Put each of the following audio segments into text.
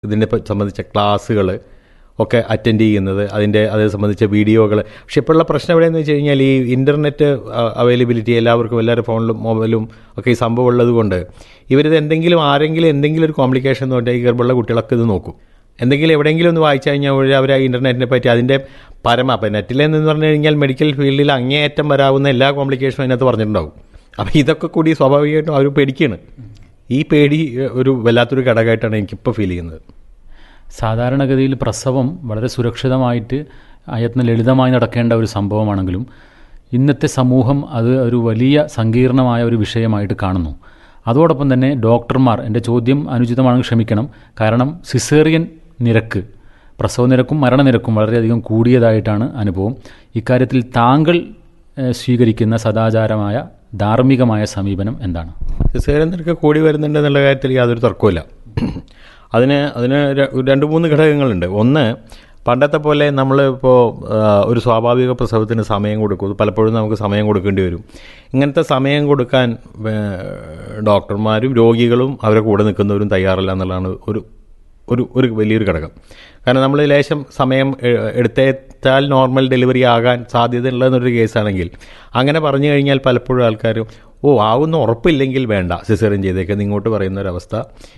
ഇതിനെ പ- സംബന്ധിച്ച ക്ലാസ്സുകൾ ഒക്കെ അറ്റൻഡ് ചെയ്യുന്നത് അതിൻ്റെ അത് സംബന്ധിച്ച വീഡിയോകൾ പക്ഷെ ഇപ്പോഴുള്ള പ്രശ്നം എവിടെയെന്ന് വെച്ച് കഴിഞ്ഞാൽ ഈ ഇൻ്റർനെറ്റ് അവൈലബിലിറ്റി എല്ലാവർക്കും എല്ലാവരുടെ ഫോണിലും മൊബൈലും ഒക്കെ ഈ സംഭവം ഉള്ളത് കൊണ്ട് ഇവരിത് എന്തെങ്കിലും ആരെങ്കിലും എന്തെങ്കിലും ഒരു കോംപ്ലിക്കേഷൻ എന്ന് പറഞ്ഞാൽ ഈ ഗർഭമുള്ള കുട്ടികളൊക്കെ ഇത് നോക്കും എന്തെങ്കിലും എവിടെയെങ്കിലും ഒന്ന് വായിച്ചു കഴിഞ്ഞാൽ ഉടനെ അവർ ആ ഇൻ്റർനെറ്റിനെ പറ്റി അതിൻ്റെ പരമ അപ്പം നെറ്റിലെന്ന് പറഞ്ഞു കഴിഞ്ഞാൽ മെഡിക്കൽ ഫീൽഡിൽ അങ്ങേയറ്റം വരാവുന്ന എല്ലാ കോംപ്ലിക്കേഷനും അതിനകത്ത് പറഞ്ഞിട്ടുണ്ടാവും അപ്പോൾ ഇതൊക്കെ കൂടി സ്വാഭാവികമായിട്ടും അവർ പേടിക്കുകയാണ് ഈ പേടി ഏഹ്, ഒരു വല്ലാത്തൊരു ഘടകമായിട്ടാണ് എനിക്കിപ്പോൾ ഫീൽ ചെയ്യുന്നത് സാധാരണഗതിയിൽ പ്രസവം വളരെ സുരക്ഷിതമായിട്ട് അയത്ന ലളിതമായി നടക്കേണ്ട ഒരു സംഭവമാണെങ്കിലും ഇന്നത്തെ സമൂഹം അത് ഒരു വലിയ സങ്കീർണമായ ഒരു വിഷയമായിട്ട് കാണുന്നു അതോടൊപ്പം തന്നെ ഡോക്ടർമാർ എൻ്റെ ചോദ്യം അനുചിതമാണെങ്കിൽ ക്ഷമിക്കണം കാരണം സിസേറിയൻ നിരക്ക് പ്രസവ നിരക്കും മരണനിരക്കും വളരെയധികം കൂടിയതായിട്ടാണ് അനുഭവം ഇക്കാര്യത്തിൽ താങ്കൾ ഏഹ്, സ്വീകരിക്കുന്ന സദാചാരമായ ധാർമ്മികമായ സമീപനം എന്താണ് സിസേറിയൻ നിരക്ക് കൂടി വരുന്നുണ്ട് എന്നുള്ള കാര്യത്തിൽ യാതൊരു തർക്കവുമില്ല അതിന് അതിന് ര- രണ്ട് മൂന്ന് ഘടകങ്ങളുണ്ട് ഒന്ന് പണ്ടത്തെ പോലെ നമ്മൾ ഇപ്പോൾ ഒരു സ്വാഭാവിക പ്രസവത്തിന് സമയം കൊടുക്കും പലപ്പോഴും നമുക്ക് സമയം കൊടുക്കേണ്ടി വരും ഇങ്ങനത്തെ സമയം കൊടുക്കാൻ ഏ, ഡോക്ടർമാരും രോഗികളും അവരെ കൂടെ നിൽക്കുന്നവരും തയ്യാറല്ല എന്നുള്ളതാണ് ഒരു ഒരു ഒരു വലിയൊരു ഘടകം കാരണം നമ്മൾ ലേശം സമയം എ- എടുത്തേച്ചാൽ നോർമൽ ഡെലിവറി ആകാൻ സാധ്യതയുള്ളതെന്നൊരു കേസാണെങ്കിൽ അങ്ങനെ പറഞ്ഞു കഴിഞ്ഞാൽ പലപ്പോഴും ആൾക്കാർ ഓ ആവുന്ന ഉറപ്പില്ലെങ്കിൽ വേണ്ട സിസേറിയൻ ചെയ്തേക്കെന്ന് ഇങ്ങോട്ട് പറയുന്ന ഒരവസ്ഥ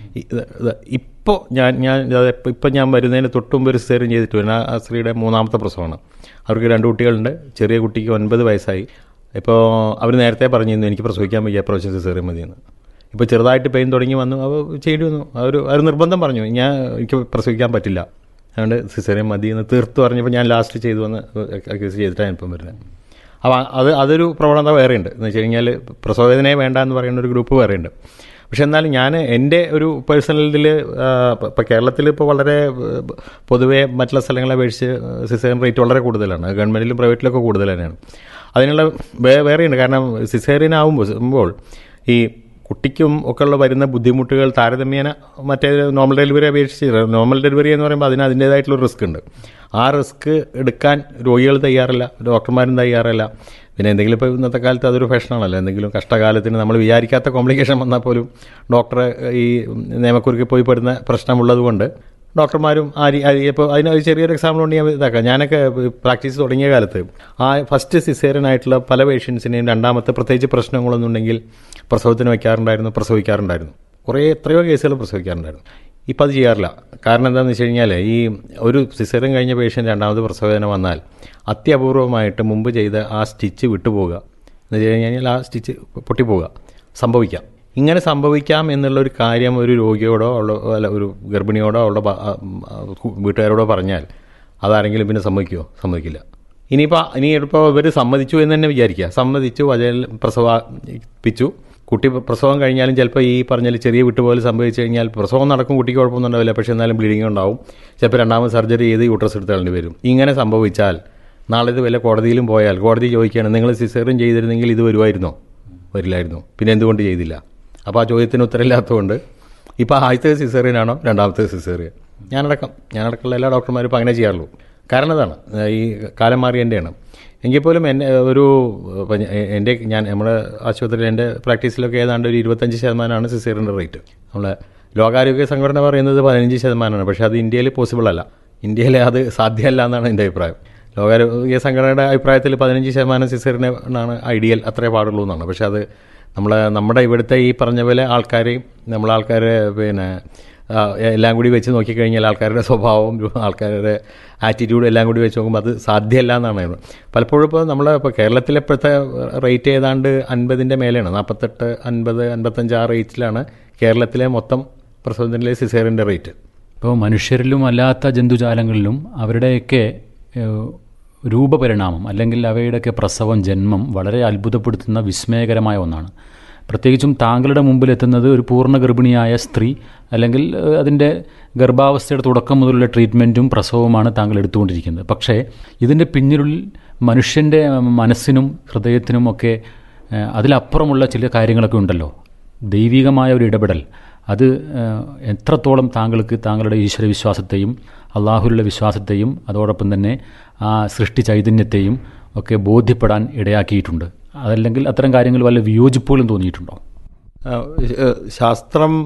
ഇപ്പോൾ ഞാൻ ഞാൻ ഇപ്പം ഞാൻ വരുന്നതിന് തൊട്ട് മുമ്പ് ഒരു സിസേറിയൻ ചെയ്തിട്ട് വരും ആ സ്ത്രീയുടെ മൂന്നാമത്തെ പ്രസവമാണ് അവർക്ക് രണ്ട് കുട്ടികളുണ്ട് ചെറിയ കുട്ടിക്ക് ഒൻപത് വയസ്സായി ഇപ്പോൾ അവർ നേരത്തെ പറഞ്ഞിരുന്നു എനിക്ക് പ്രസവിക്കാൻ വയ്യ പ്രാവശ്യം സിസേറിയൻ മതിയെന്ന് ഇപ്പോൾ ചെറുതായിട്ട് പെയിൻ തുടങ്ങി വന്നു അപ്പോൾ ചെയ്യേണ്ടി വന്നു അവർ അവർ നിർബന്ധം പറഞ്ഞു ഞാൻ എനിക്ക് പ്രസവിക്കാൻ പറ്റില്ല അതുകൊണ്ട് സിസേറിയൻ മതി എന്ന് തീർത്ത് പറഞ്ഞപ്പോൾ ഞാൻ ലാസ്റ്റ് ചെയ്തു വന്ന് കേസ് ചെയ്തിട്ടാണ് ഇപ്പം വരുന്നത് അപ്പോൾ അത് അതൊരു പ്രവണത വേറെയുണ്ട് എന്ന് വെച്ച് കഴിഞ്ഞാൽ പ്രസവവേദനയെ വേണ്ട എന്ന് പറയുന്ന ഒരു ഗ്രൂപ്പ് വേറെയുണ്ട് പക്ഷെ എന്നാലും ഞാൻ എൻ്റെ ഒരു പേഴ്സണൽ ഇതിൽ ഇപ്പോൾ കേരളത്തിൽ ഇപ്പോൾ വളരെ ഏഹ്, പൊതുവേ മറ്റുള്ള സ്ഥലങ്ങളെ അപേക്ഷിച്ച് സിസേറിയൻ റേറ്റ് വളരെ കൂടുതലാണ് ഗവൺമെൻറ്റിലും പ്രൈവറ്റിലൊക്കെ കൂടുതൽ തന്നെയാണ് അതിനുള്ള വേ വേറെയുണ്ട് കാരണം സിസേറിയൻ ആകുമ്പോൾ ഈ കുട്ടിക്കും ഒക്കെ ഉള്ള വരുന്ന ബുദ്ധിമുട്ടുകൾ താരതമ്യേന മറ്റേ നോർമൽ ഡെലിവറി അപേക്ഷിച്ച് നോർമൽ ഡെലിവറി എന്ന് പറയുമ്പോൾ അതിന് അതിൻ്റേതായിട്ടുള്ള റിസ്ക് ഉണ്ട് ആ റിസ്ക് എടുക്കാൻ രോഗികൾ തയ്യാറല്ല ഡോക്ടർമാരും തയ്യാറല്ല പിന്നെ എന്തെങ്കിലും ഇപ്പോൾ ഇന്നത്തെ കാലത്ത് അതൊരു ഫാഷനാണല്ലോ എന്തെങ്കിലും കഷ്ടകാലത്തിന് നമ്മൾ വിചാരിക്കാത്ത കോംപ്ലിക്കേഷൻ വന്നാൽ പോലും ഡോക്ടറെ ഈ നിയമക്കുറുക്കി പോയി പെടുന്ന പ്രശ്നമുള്ളത് കൊണ്ട് ഡോക്ടർമാരും ആരി ഇപ്പോൾ അതിന് ഒരു ചെറിയൊരു എക്സാമ്പിൾ കൊണ്ട് ഞാൻ ഇതാക്കാം ഞാനൊക്കെ പ്രാക്ടീസ് തുടങ്ങിയ കാലത്ത് ആ ഫസ്റ്റ് സിസേറിയൻ ആയിട്ടുള്ള പല പേഷ്യൻസിനെയും രണ്ടാമത്തെ പ്രത്യേകിച്ച് പ്രശ്നങ്ങളൊന്നും ഉണ്ടെങ്കിൽ പ്രസവത്തിന് വയ്ക്കാറുണ്ടായിരുന്നു പ്രസവിക്കാറുണ്ടായിരുന്നു കുറേ എത്രയോ കേസുകൾ പ്രസവിക്കാറുണ്ടായിരുന്നു ഇപ്പം അത് ചെയ്യാറില്ല കാരണം എന്താണെന്ന് വെച്ച് കഴിഞ്ഞാൽ ഈ ഒരു സിസേറിയൻ കഴിഞ്ഞ പേഷ്യൻ്റ് രണ്ടാമത് പ്രസവവേദന വന്നാൽ അത്യപൂർവമായിട്ട് മുമ്പ് ചെയ്ത ആ സ്റ്റിച്ച് വിട്ടുപോവുക എന്ന് വെച്ച് കഴിഞ്ഞാൽ ആ സ്റ്റിച്ച് പൊട്ടിപ്പോവുക സംഭവിക്കാം ഇങ്ങനെ സംഭവിക്കാം എന്നുള്ളൊരു കാര്യം ഒരു രോഗിയോടോ ഉള്ള അല്ല ഒരു ഗർഭിണിയോടോ ഉള്ള വീട്ടുകാരോടോ പറഞ്ഞാൽ അതാരെങ്കിലും പിന്നെ സമ്മതിക്കുമോ സമ്മതിക്കില്ല ഇനിയിപ്പോൾ ഇനി ഇപ്പോൾ ഇവർ സമ്മതിച്ചു എന്ന് തന്നെ വിചാരിക്കുക സമ്മതിച്ചു വജൽ പ്രസവിപ്പിച്ചു കുട്ടി പ്രസവം കഴിഞ്ഞാലും ചിലപ്പോൾ ഈ പറഞ്ഞാൽ ചെറിയ വിട്ടുപോലെ സംഭവിച്ചു കഴിഞ്ഞാൽ പ്രസവം നടക്കും കുട്ടിക്ക് കുഴപ്പമൊന്നും ഉണ്ടാവില്ല പക്ഷേ എന്നാലും ബ്ലീഡിങ് ഉണ്ടാവും ചിലപ്പോൾ രണ്ടാമത് സർജറി ചെയ്ത് യൂട്രസ് എടുത്ത് കളഞ്ഞു വരും ഇങ്ങനെ സംഭവിച്ചാൽ നാളെ ഇത് വല്ല കോടതിയിലും പോയാൽ കോടതി ചോദിക്കുകയാണ് നിങ്ങൾ സിസേറിയൻ ചെയ്തിരുന്നെങ്കിൽ ഇത് വരുമായിരുന്നോ വരില്ലായിരുന്നു പിന്നെ എന്തുകൊണ്ട് ചെയ്തില്ല അപ്പോൾ ആ ചോദ്യത്തിന് ഉത്തരമില്ലാത്തതുകൊണ്ട് ഇപ്പോൾ ആദ്യത്തെ സിസേറിയൻ ആണോ രണ്ടാമത്തെ സിസേറിയൻ ഞാനടക്കം ഞാനടക്കമുള്ള എല്ലാ ഡോക്ടർമാരും ഇപ്പോൾ അങ്ങനെ ചെയ്യാറുള്ളൂ കാരണം അതാണ് ഈ കാലം മാറിയതിൻ്റെയാണ് എങ്കിൽ പോലും എന്നെ ഒരു ഇപ്പം ഞ- എൻ്റെ ഞാൻ നമ്മുടെ ആശുപത്രിയിൽ എൻ്റെ പ്രാക്ടീസിലൊക്കെ ഏതാണ്ട് ഒരു ഇരുപത്തഞ്ച് ശതമാനമാണ് സിസേറിയൻ്റെ റേറ്റ് നമ്മളെ ലോകാരോഗ്യ സംഘടന പറയുന്നത് പതിനഞ്ച് ശതമാനമാണ് പക്ഷേ അത് ഇന്ത്യയിൽ പോസിബിൾ അല്ല ഇന്ത്യയിൽ അത് സാധ്യമല്ല എന്നാണ് എൻ്റെ അഭിപ്രായം ലോകാരോഗ്യ സംഘടനയുടെ അഭിപ്രായത്തിൽ പതിനഞ്ച് ശതമാനം സിസേറിനാണ് ഐഡിയൽ അത്രേ പാടുള്ളൂ എന്നാണ് പക്ഷേ അത് നമ്മളെ നമ്മുടെ ഇവിടുത്തെ ഈ പറഞ്ഞ പോലെ ആൾക്കാരെയും നമ്മളെ ആൾക്കാരെ പിന്നെ ആ, എല്ലാം കൂടി വെച്ച് നോക്കിക്കഴിഞ്ഞാൽ ആൾക്കാരുടെ സ്വഭാവം ആൾക്കാരുടെ ആറ്റിറ്റ്യൂഡ് എല്ലാം കൂടി വെച്ച് നോക്കുമ്പോൾ അത് സാധ്യമല്ല എന്നാണ് പലപ്പോഴും ഇപ്പോൾ നമ്മൾ ഇപ്പോൾ കേരളത്തിലെ ഇപ്പോഴത്തെ റേറ്റ് ഏതാണ്ട് അൻപതിൻ്റെ മേലെയാണ് നാൽപ്പത്തെട്ട് അൻപത് അൻപത്തഞ്ച് ആ റേറ്റിലാണ് കേരളത്തിലെ മൊത്തം പ്രസവത്തിൻ്റെ സിസേറിൻ്റെ റേറ്റ് ഇപ്പോൾ മനുഷ്യരിലും അല്ലാത്ത ജന്തുജാലങ്ങളിലും അവരുടെയൊക്കെ ഏഹ്, രൂപപരിണാമം അല്ലെങ്കിൽ അവയുടെയൊക്കെ പ്രസവം ജന്മം വളരെ അത്ഭുതപ്പെടുത്തുന്ന വിസ്മയകരമായ ഒന്നാണ് പ്രത്യേകിച്ചും താങ്കളുടെ മുമ്പിലെത്തുന്നത് ഒരു പൂർണ്ണ ഗർഭിണിയായ സ്ത്രീ അല്ലെങ്കിൽ ഏഹ്, അതിൻ്റെ ഗർഭാവസ്ഥയുടെ തുടക്കം മുതലുള്ള ട്രീറ്റ്മെൻറ്റും പ്രസവവുമാണ് താങ്കൾ എടുത്തുകൊണ്ടിരിക്കുന്നത് പക്ഷേ ഇതിൻ്റെ പിന്നിലുള്ള മനുഷ്യൻ്റെ മനസ്സിനും ഹൃദയത്തിനും ഒക്കെ ഏഹ്, അതിലപ്പുറമുള്ള ചില കാര്യങ്ങളൊക്കെ ഉണ്ടല്ലോ ദൈവികമായ ഒരു ഇടപെടൽ അത് ഏഹ്, എത്രത്തോളം താങ്കൾക്ക് താങ്കളുടെ ഈശ്വരവിശ്വാസത്തെയും അള്ളാഹുലുള്ള വിശ്വാസത്തെയും അതോടൊപ്പം തന്നെ ആ സൃഷ്ടി ചൈതന്യത്തെയും ഒക്കെ ബോധ്യപ്പെടാൻ ഇടയാക്കിയിട്ടുണ്ട് അതല്ലെങ്കിൽ അത്തരം കാര്യങ്ങൾ വല്ല വിയോജിപ്പുകളും തോന്നിയിട്ടുണ്ടോ ആ, ഏഹ്, ശാസ്ത്രം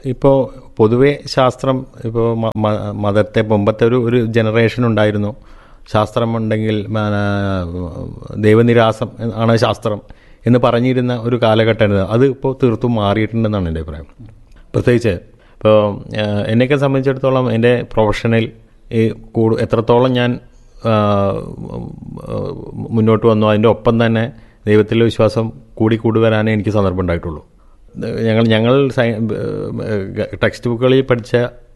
ഇപ്പോൾ പൊതുവെ ശാസ്ത്രം ഇപ്പോൾ മതത്തെ മുമ്പത്തെ ഒരു ഒരു ജനറേഷൻ ഉണ്ടായിരുന്നു ശാസ്ത്രം ഉണ്ടെങ്കിൽ ആ, ദൈവനിരാസം ആണ് ശാസ്ത്രം എന്ന് പറഞ്ഞിരുന്ന ഒരു കാലഘട്ടമായിരുന്നു അത് ഇപ്പോൾ തീർത്തും മാറിയിട്ടുണ്ടെന്നാണ് എൻ്റെ അഭിപ്രായം പ്രത്യേകിച്ച് ഇപ്പോൾ എന്നെയൊക്കെ സംബന്ധിച്ചിടത്തോളം എൻ്റെ പ്രൊഫഷനിൽ ഈ കൂടു എത്രത്തോളം ഞാൻ ആ, മുന്നോട്ട് വന്നു അതിൻ്റെ ഒപ്പം തന്നെ ദൈവത്തിലെ വിശ്വാസം കൂടി കൂടി വരാനേ എനിക്ക് സന്ദർഭം ഉണ്ടായിട്ടുള്ളൂ ഞങ്ങൾ ഞങ്ങൾ സയ ടെക്സ്റ്റ് ബുക്കുകളിൽ പഠിച്ച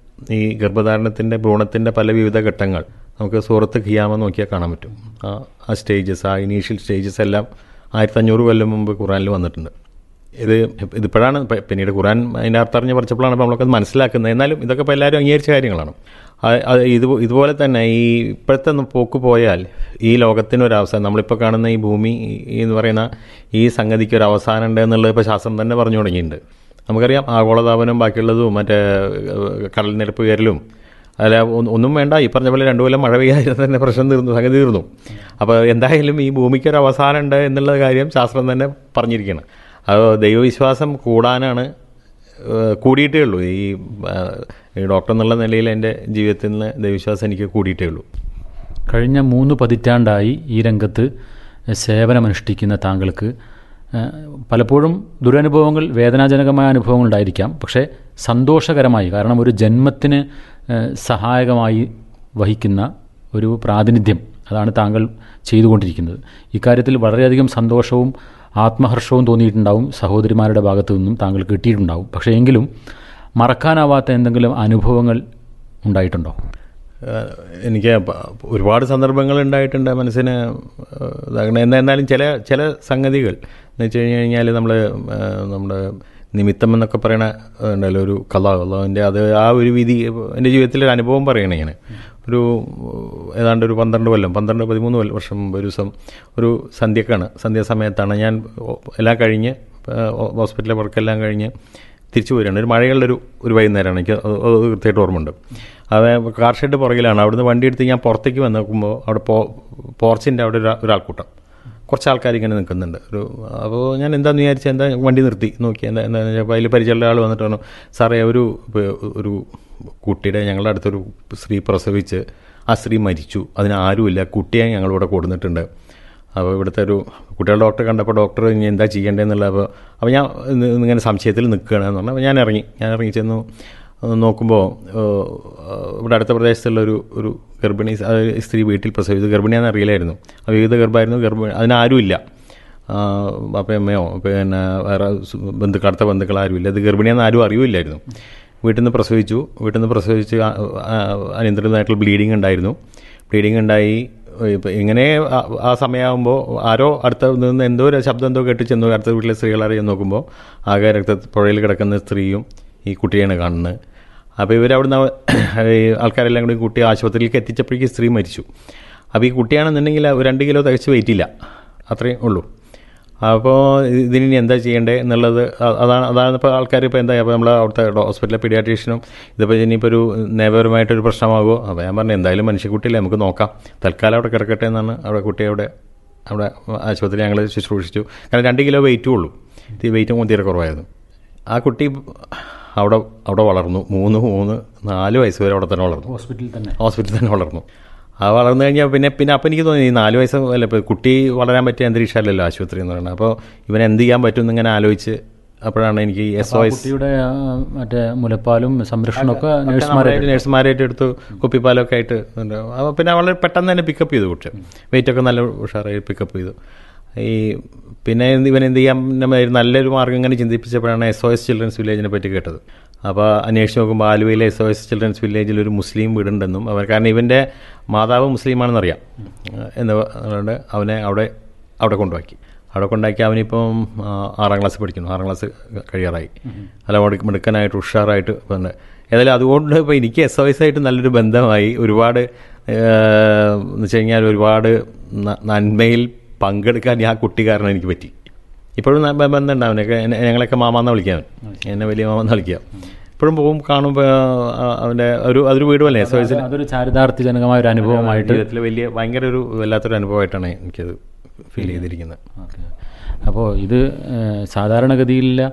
ഈ ഗർഭധാരണത്തിൻ്റെ ഭ്രൂണത്തിൻ്റെ പല വിവിധ ഘട്ടങ്ങൾ നമുക്ക് സൂറത്ത് ഖിയാമ നോക്കിയാൽ കാണാൻ പറ്റും ആ ആ സ്റ്റേജസ് ആ ഇനീഷ്യൽ സ്റ്റേജസ് എല്ലാം ആയിരത്തഞ്ഞൂറ് കൊല്ലം മുമ്പ് ഖുറാനിൽ വന്നിട്ടുണ്ട് ഇത് ഇതിപ്പോഴാണ് പ- പിന്നീട് ഖുറാൻ അതിൻ്റെ അർത്ഥം അറിഞ്ഞ് പഠിച്ചപ്പോഴാണ് ഇപ്പോൾ നമ്മളൊക്കെ മനസ്സിലാക്കുന്നത് എന്നാലും ഇതൊക്കെ ഇപ്പോൾ എല്ലാവരും അംഗീകരിച്ച കാര്യങ്ങളാണ് ആ- അത് ഇത് ഇതുപോലെ തന്നെ ഈ ഇപ്പോഴത്തെ ഒന്ന് പോക്ക് പോയാൽ ഈ ലോകത്തിനൊരവസാനം നമ്മളിപ്പോൾ കാണുന്ന ഈ ഭൂമി ഈ എന്ന് പറയുന്ന ഈ സംഗതിക്ക് ഒരു അവസാനം ഉണ്ട് എന്നുള്ളത് ഇപ്പോൾ ശാസ്ത്രം തന്നെ പറഞ്ഞു തുടങ്ങിയിട്ടുണ്ട് നമുക്കറിയാം ആഗോളതാപനം ബാക്കിയുള്ളതും മറ്റേ ഏഹ്, കടൽ നിരപ്പ് കയറലും അല്ല ഒ- ഒന്നും വേണ്ട ഈ പറഞ്ഞ പോലെ രണ്ടു കൊല്ലം മഴ പെയ്യാതെ തന്നെ പ്രശ്നം തീർന്നു സംഗതി തീർന്നു അപ്പോൾ എന്തായാലും ഈ ഭൂമിക്ക് ഒരു അവസാനം ഉണ്ട് എന്നുള്ള കാര്യം ശാസ്ത്രം തന്നെ പറഞ്ഞിരിക്കുകയാണ് അത് ദൈവവിശ്വാസം കൂടാനാണ് ഏഹ്, കൂടിയിട്ടേ ഉള്ളൂ ഈ ഏഹ്, ഈ ഡോക്ടർ എന്നുള്ള നിലയിൽ എൻ്റെ ജീവിതത്തിൽ നിന്ന് ദൈവവിശ്വാസം എനിക്ക് കൂടിയിട്ടേ ഉള്ളൂ കഴിഞ്ഞ മൂന്ന് പതിറ്റാണ്ടായി ഈ രംഗത്ത് സേവനമനുഷ്ഠിക്കുന്ന താങ്കൾക്ക് ഏഹ്, പലപ്പോഴും ദുരനുഭവങ്ങൾ വേദനാജനകമായ അനുഭവങ്ങൾ ഉണ്ടായിരിക്കാം പക്ഷേ സന്തോഷകരമായി കാരണം ഒരു ജന്മത്തിന് ഏഹ്, സഹായകമായി വഹിക്കുന്ന ഒരു പ്രാതിനിധ്യം അതാണ് താങ്കൾ ചെയ്തുകൊണ്ടിരിക്കുന്നത് ഇക്കാര്യത്തിൽ വളരെയധികം സന്തോഷവും ആത്മഹർഷവും തോന്നിയിട്ടുണ്ടാവും സഹോദരിമാരുടെ ഭാഗത്തു നിന്നും താങ്കൾ കിട്ടിയിട്ടുണ്ടാവും പക്ഷേ എങ്കിലും മറക്കാനാവാത്ത എന്തെങ്കിലും അനുഭവങ്ങൾ ഉണ്ടായിട്ടുണ്ടോ ഏഹ് എനിക്ക് പ- ഒരുപാട് സന്ദർഭങ്ങൾ ഉണ്ടായിട്ടുണ്ട് മനസ്സിന് ഏഹ് ഇതാകണ എന്നാ- എന്നാലും ചില ചില സംഗതികൾ എന്ന് വെച്ച് കഴിഞ്ഞ് കഴിഞ്ഞാൽ നമ്മൾ നമ്മുടെ നിമിത്തം എന്നൊക്കെ പറയണ ഏഹ് ഉണ്ടല്ലോ ഒരു കഥ അതിൻ്റെ അത് ആ ഒരു വിധി എൻ്റെ ജീവിതത്തിലെ ഒരു അനുഭവം പറയണേ ഞാൻ ഒരു ഏതാണ്ട് ഒരു പന്ത്രണ്ട് കൊല്ലം പന്ത്രണ്ട് പതിമൂന്ന് കൊല്ലം വർഷം മുമ്പ് ഒരു ദിവസം ഒരു സന്ധ്യക്കാണ് സന്ധ്യാസമയത്താണ് ഞാൻ എല്ലാം കഴിഞ്ഞ് ഏഹ് ഹോസ്പിറ്റലിലെ വർക്കെല്ലാം കഴിഞ്ഞ് തിരിച്ചു പോരുകയാണ് ഒരു മഴയുള്ള ഒരു ഒരു വൈകുന്നേരമാണ് എനിക്ക് അത് അത് കൃത്യമായിട്ട് ഓർമ്മയുണ്ട് അത് കാർ ഷെഡ് പുറകിലാണ് അവിടുന്ന് വണ്ടി എടുത്ത് ഞാൻ പുറത്തേക്ക് വന്ന് നോക്കുമ്പോൾ അവിടെ പോ പോർച്ചിൻ്റെ അവിടെ ഒരു ഒരാൾക്കൂട്ടം കുറച്ച് ആൾക്കാർ ഇങ്ങനെ നിൽക്കുന്നുണ്ട് ഒരു അപ്പോൾ ഞാൻ എന്താണെന്ന് വിചാരിച്ചാൽ എന്താ വണ്ടി നിർത്തി നോക്കി എന്താ എന്താ അപ്പോൾ അതിൽ പരിചയമുള്ള ആൾ വന്നിട്ട് പറഞ്ഞു സാറേ ഒരു ഒരു കുട്ടിയുടെ ഞങ്ങളുടെ അടുത്തൊരു സ്ത്രീ പ്രസവിച്ച് ആ സ്ത്രീ മരിച്ചു അതിന് ആരുമില്ല കുട്ടിയെ ഞങ്ങളിവിടെ കൊടുത്തിട്ടുണ്ട് അപ്പോൾ ഇവിടുത്തെ ഒരു കുട്ടികളുടെ ഡോക്ടറെ കണ്ടപ്പോൾ ഡോക്ടർ ഇനി എന്താ ചെയ്യേണ്ടതെന്നുള്ള അപ്പോൾ അപ്പോൾ ഞാൻ ഇന്ന് ഇങ്ങനെ സംശയത്തിൽ നിൽക്കുകയാണെന്ന് പറഞ്ഞു അപ്പോൾ ഞാൻ ഇറങ്ങി ഞാൻ ഇറങ്ങി ചെന്നു ഏഹ് നോക്കുമ്പോൾ ഏഹ് ഇവിടെ അടുത്ത പ്രദേശത്തുള്ള ഒരു ഒരു ഗർഭിണി സ് അത് സ്ത്രീ വീട്ടിൽ പ്രസവിച്ചു ഗർഭിണിയാണെന്ന് അറിയില്ലായിരുന്നു ആ വിവിധ ഗർഭമായിരുന്നു ഗർഭിണി അതിനാരുമില്ല അപ്പയമ്മയോ പിന്നെ വേറെ സു- ബന്ധുക്കൾ അടുത്ത ബന്ധുക്കൾ ആരുമില്ല ഇത് ഗർഭിണിയാണെന്ന് ആരും അറിയില്ലായിരുന്നു വീട്ടിൽ നിന്ന് പ്രസവിച്ചു വീട്ടിൽ നിന്ന് പ്രസവിച്ച് ആ- ആ- അനിയന്ത്രിതമായിട്ടുള്ള ബ്ലീഡിങ് ഉണ്ടായിരുന്നു ബ്ലീഡിങ് ഉണ്ടായി ഇപ്പം ഇങ്ങനെ ആ- ആ സമയമാകുമ്പോൾ ആരോ അടുത്ത നിന്ന് എന്തോ ഒരു ശബ്ദം എന്തോ കേട്ട് ചെന്നു അടുത്ത വീട്ടിലെ സ്ത്രീകളെ ചെന്ന് നോക്കുമ്പോൾ ആകെ രക്ത പുഴയിൽ കിടക്കുന്ന സ്ത്രീയും ഈ കുട്ടിയാണ് കാണുന്നത് അപ്പോൾ ഇവരവിടുന്ന് ഈ ആൾക്കാരെല്ലാം കൂടി കുട്ടി ആശുപത്രിയിലേക്ക് എത്തിച്ചപ്പോഴേക്കും സ്ത്രീ മരിച്ചു അപ്പോൾ ഈ കുട്ടിയാണെന്നുണ്ടെങ്കിൽ ഒരു രണ്ട് കിലോ തികച്ച് വെയിറ്റ് ഇല്ല അത്രയും ഉള്ളൂ അപ്പോൾ ഇതിനി ഇനി എന്താ ചെയ്യേണ്ടത് എന്നുള്ളത് അ- അതാണ് അതാണ് ഇപ്പോൾ ആൾക്കാർ ഇപ്പോൾ എന്താ അപ്പോൾ നമ്മൾ അവിടുത്തെ ഹോസ്പിറ്റലിലെ പീഡിയാട്രീഷ്യനും ഇതിപ്പോൾ ഇനിയിപ്പോൾ ഒരു നിയമപരമായിട്ടൊരു പ്രശ്നമാകുമോ അപ്പോൾ ഞാൻ പറഞ്ഞു എന്തായാലും മനുഷ്യക്കുട്ടിയില്ലേ നമുക്ക് നോക്കാം തൽക്കാലം അവിടെ കിടക്കട്ടെ എന്നാണ് അവിടെ കുട്ടി അവിടെ അവിടെ ആശുപത്രി ഞങ്ങൾ ശുശ്രൂഷിച്ചു കാരണം രണ്ട് കിലോ വെയിറ്റും ഉള്ളൂ ഈ വെയിറ്റും തീരെ കുറവായിരുന്നു ആ കുട്ടി അവിടെ അവിടെ വളർന്നു മൂന്ന് മൂന്ന് നാല് വയസ്സ് വരെ അവിടെ തന്നെ വളർന്നു ഹോസ്പിറ്റലിൽ തന്നെ ഹോസ്പിറ്റലിൽ തന്നെ വളർന്നു ആ വളർന്നു കഴിഞ്ഞാൽ പിന്നെ പിന്നെ അപ്പം എനിക്ക് തോന്നി ഈ നാല് വയസ്സ് അല്ല ഇപ്പോൾ കുട്ടി വളരാൻ പറ്റിയ അന്തരീക്ഷമല്ലല്ലോ ആശുപത്രി എന്ന് പറയുന്നത് അപ്പോൾ ഇവൻ എന്ത് ചെയ്യാൻ പറ്റും എന്നിങ്ങനെ ആലോചിച്ച് അപ്പോഴാണ് എനിക്ക് എസ് ഒ എസ് കുട്ടിയുടെ ആ, മറ്റേ മുലപ്പാലും സംരക്ഷണമൊക്കെ നഴ്സുമാരെ നഴ്സുമാരായിട്ട് എടുത്തു കുപ്പിപ്പാലൊക്കെ ആയിട്ട് ഉണ്ട്. അപ്പോൾ പിന്നെ വളരെ പെട്ടെന്ന് തന്നെ പിക്കപ്പ് ചെയ്തു കുട്ടി വെയിറ്റ് ഒക്കെ നല്ല ഉഷാറായി പിക്കപ്പ് ചെയ്തു ഈ പിന്നെ എന്ത് ഇവൻ എന്ത് ചെയ്യാൻ ഒരു നല്ലൊരു മാർഗ്ഗം ഇങ്ങനെ ചിന്തിപ്പിച്ചപ്പോഴാണ് എസ് ഒ എസ് ചിൽഡ്രൻസ് വില്ലേജിനെ പറ്റി കേട്ടത് അപ്പോൾ അന്വേഷിച്ച് നോക്കുമ്പോൾ ആലുവയിലെ എസ് ഒ എസ് ചിൽഡ്രൻസ് വില്ലേജിൽ ഒരു മുസ്ലിം വീടുണ്ടെന്നും അവർ കാരണം ഇവൻ്റെ മാതാവ് മുസ്ലിമാണെന്നറിയാം എന്ന് പറഞ്ഞുകൊണ്ട് അവനെ അവിടെ അവിടെ കൊണ്ടുപോയി അവിടെ കൊണ്ടാക്കി അവനിപ്പം ആ, ആറാം ക്ലാസ് പഠിക്കുന്നു ആറാം ക്ലാസ് കഴിയാറായി നല്ല മിടുക്ക് മിടുക്കനായിട്ട് ഉഷാറായിട്ട് പിന്നെ ഏതായാലും അതുകൊണ്ട് ഇപ്പോൾ എനിക്ക് എസ് ഒ എസ് ആയിട്ട് നല്ലൊരു ബന്ധമായി ഒരുപാട് ഏഹ്, എന്ന് വെച്ച് കഴിഞ്ഞാൽ ഒരുപാട് ന- നന്മയിൽ പങ്കെടുക്കാൻ ആ കുട്ടി കാരണം എനിക്ക് പറ്റി ഇപ്പോഴും ന- ബ- ബന്ധമുണ്ട് അവനൊക്കെ എന്നെ- ഞങ്ങളൊക്കെ മാമാന്ന് വിളിക്കാൻ എന്നെ വലിയ മാമാന്ന് വിളിക്കാം ഇപ്പോഴും പോകും കാണുമ്പോൾ അവൻ്റെ ഒരു അതൊരു വീടുമല്ലേ എസ് ഒ എസിൽ അതൊരു ചാരിതാർത്ഥ്യജനകമായ ഒരു അനുഭവമായിട്ട് ജീവിതത്തിൽ വലിയ ഭയങ്കര ഒരു വല്ലാത്തൊരു അനുഭവമായിട്ടാണ് എനിക്കത് ഫീൽ ചെയ്തിരിക്കുന്നത് ഓക്കെ അപ്പോൾ ഇത് ഏഹ്, സാധാരണഗതിയിലുള്ള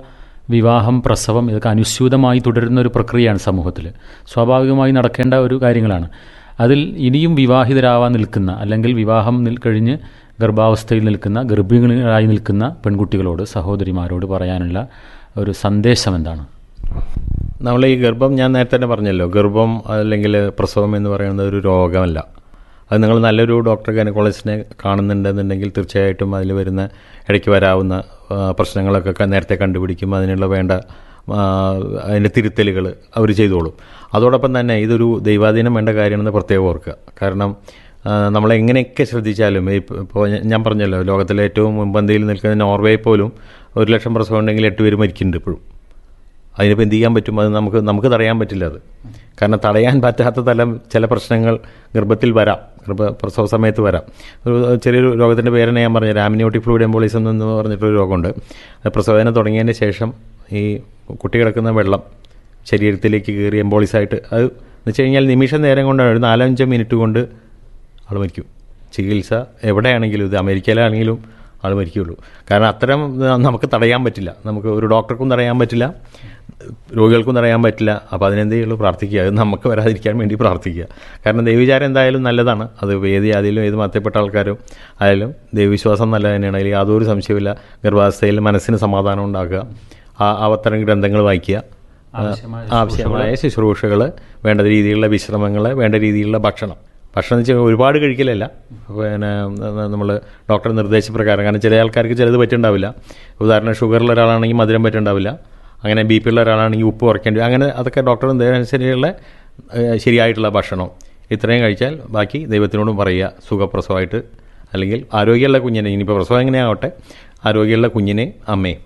വിവാഹം പ്രസവം ഇതൊക്കെ അനുസ്യൂതമായി തുടരുന്ന ഒരു പ്രക്രിയയാണ് സമൂഹത്തിൽ സ്വാഭാവികമായി നടക്കേണ്ട ഒരു കാര്യങ്ങളാണ് അതിൽ ഇനിയും വിവാഹിതരാവാൻ നിൽക്കുന്ന അല്ലെങ്കിൽ വിവാഹം നിൽ കഴിഞ്ഞ് ഗർഭാവസ്ഥയിൽ നിൽക്കുന്ന ഗർഭിണികളായി നിൽക്കുന്ന പെൺകുട്ടികളോട് സഹോദരിമാരോട് പറയാനുള്ള ഒരു സന്ദേശം എന്താണ് നമ്മൾ ഈ ഗർഭം ഞാൻ നേരത്തെ തന്നെ പറഞ്ഞല്ലോ ഗർഭം അല്ലെങ്കിൽ പ്രസവം എന്ന് പറയുന്നത് ഒരു രോഗമല്ല അത് നിങ്ങൾ നല്ലൊരു ഡോക്ടർ ഗൈനക്കോളജിസ്റ്റിനെ കാണുന്നുണ്ടെന്നുണ്ടെങ്കിൽ തീർച്ചയായിട്ടും അതിൽ വരുന്ന ഇടയ്ക്ക് വരാവുന്ന ആ, പ്രശ്നങ്ങളൊക്കെ ക- നേരത്തെ കണ്ടുപിടിക്കും അതിനുള്ള വേണ്ട ആ, അതിൻ്റെ തിരുത്തലുകൾ അവർ ചെയ്തോളും അതോടൊപ്പം തന്നെ ഇതൊരു ദൈവാധീനം വേണ്ട കാര്യമാണെന്ന് പ്രത്യേകം ഓർക്കുക കാരണം ആ, നമ്മളെങ്ങനെയൊക്കെ ശ്രദ്ധിച്ചാലും ഇപ്പോൾ ഞാൻ പറഞ്ഞല്ലോ ലോകത്തിലെ ഏറ്റവും മുൻപന്തിയിൽ നിൽക്കുന്ന നോർവേ പോലും ഒരു ലക്ഷം പ്രസവം ഉണ്ടെങ്കിൽ എട്ട് പേര് മരിക്കുന്നുണ്ട് ഇപ്പോഴും അതിനിപ്പോൾ എന്ത് ചെയ്യാൻ പറ്റും അത് നമുക്ക് നമുക്ക് തടയാൻ പറ്റില്ല അത് കാരണം തടയാൻ പറ്റാത്ത തലം ചില പ്രശ്നങ്ങൾ ഗർഭത്തിൽ വരാം ഗർഭ പ്രസവ സമയത്ത് വരാം ഒരു ചെറിയൊരു രോഗത്തിൻ്റെ പേരെന്നെ ഞാൻ പറഞ്ഞു രാമിനോട്ടി ഫ്ലൂയിഡ് എംബോളിസം എന്ന് പറഞ്ഞിട്ടൊരു രോഗമുണ്ട് അത് പ്രസവവേദന തുടങ്ങിയതിന് ശേഷം ഈ കുട്ടി കിടക്കുന്ന വെള്ളം ശരീരത്തിലേക്ക് കയറി എംബോളിസായിട്ട് അത് എന്ന് വെച്ച് കഴിഞ്ഞാൽ നിമിഷ നേരം കൊണ്ടാണ് ഒരു നാലഞ്ച് മിനിറ്റ് കൊണ്ട് ആൾ മരിക്കും ചികിത്സ എവിടെയാണെങ്കിലും ഇത് അമേരിക്കയിലാണെങ്കിലും ആൾ മരിക്കുകയുള്ളൂ കാരണം അത്തരം ഇത് നമുക്ക് തടയാൻ പറ്റില്ല നമുക്ക് ഒരു ഡോക്ടർക്കും തടയാൻ പറ്റില്ല രോഗികൾക്കും തടയാൻ പറ്റില്ല അപ്പോൾ അതിനെന്ത് ചെയ്യുള്ളൂ പ്രാർത്ഥിക്കുക അത് നമുക്ക് വരാതിരിക്കാൻ വേണ്ടി പ്രാർത്ഥിക്കുക കാരണം ദൈവവിചാരം എന്തായാലും നല്ലതാണ് അത് ഏത് ജാതിയിലും ഏത് മതത്തിൽപ്പെട്ട ആൾക്കാരും ആയാലും ദൈവവിശ്വാസം നല്ല തന്നെയാണ് അതിൽ യാതൊരു സംശയമില്ല ഗർഭാവസ്ഥയിൽ മനസ്സിന് സമാധാനം ഉണ്ടാക്കുക ആ അവത്തരം ഗ്രന്ഥങ്ങൾ വായിക്കുക ആവശ്യമായ ആവശ്യമായ ശുശ്രൂഷകൾ വേണ്ട രീതിയിലുള്ള വിശ്രമങ്ങൾ വേണ്ട രീതിയിലുള്ള ഭക്ഷണം ഭക്ഷണം എന്ന് വെച്ചാൽ ഒരുപാട് കഴിക്കലല്ല പിന്നെ നമ്മൾ ഡോക്ടർ നിർദ്ദേശപ്രകാരം കാരണം ചില ആൾക്കാർക്ക് ചിലത് പറ്റുണ്ടാവില്ല ഉദാഹരണം ഷുഗറുള്ള ഒരാളാണെങ്കിൽ മധുരം പറ്റുണ്ടാവില്ല അങ്ങനെ ബി പി ഉള്ള ഒരാളാണെങ്കിൽ ഉപ്പ് കുറയ്ക്കേണ്ടി വരും. അങ്ങനെ അതൊക്കെ ഡോക്ടർ നിർദ്ദേശത്തിനുള്ള ഏഹ്, ശരിയായിട്ടുള്ള ഭക്ഷണം ഇത്രയും കഴിച്ചാൽ ബാക്കി ദൈവത്തിനോടും പറയുക സുഖപ്രസവമായിട്ട് അല്ലെങ്കിൽ ആരോഗ്യമുള്ള കുഞ്ഞിനെ ഇനിയിപ്പോൾ പ്രസവം എങ്ങനെയാവട്ടെ ആരോഗ്യമുള്ള കുഞ്ഞിനെ അമ്മയും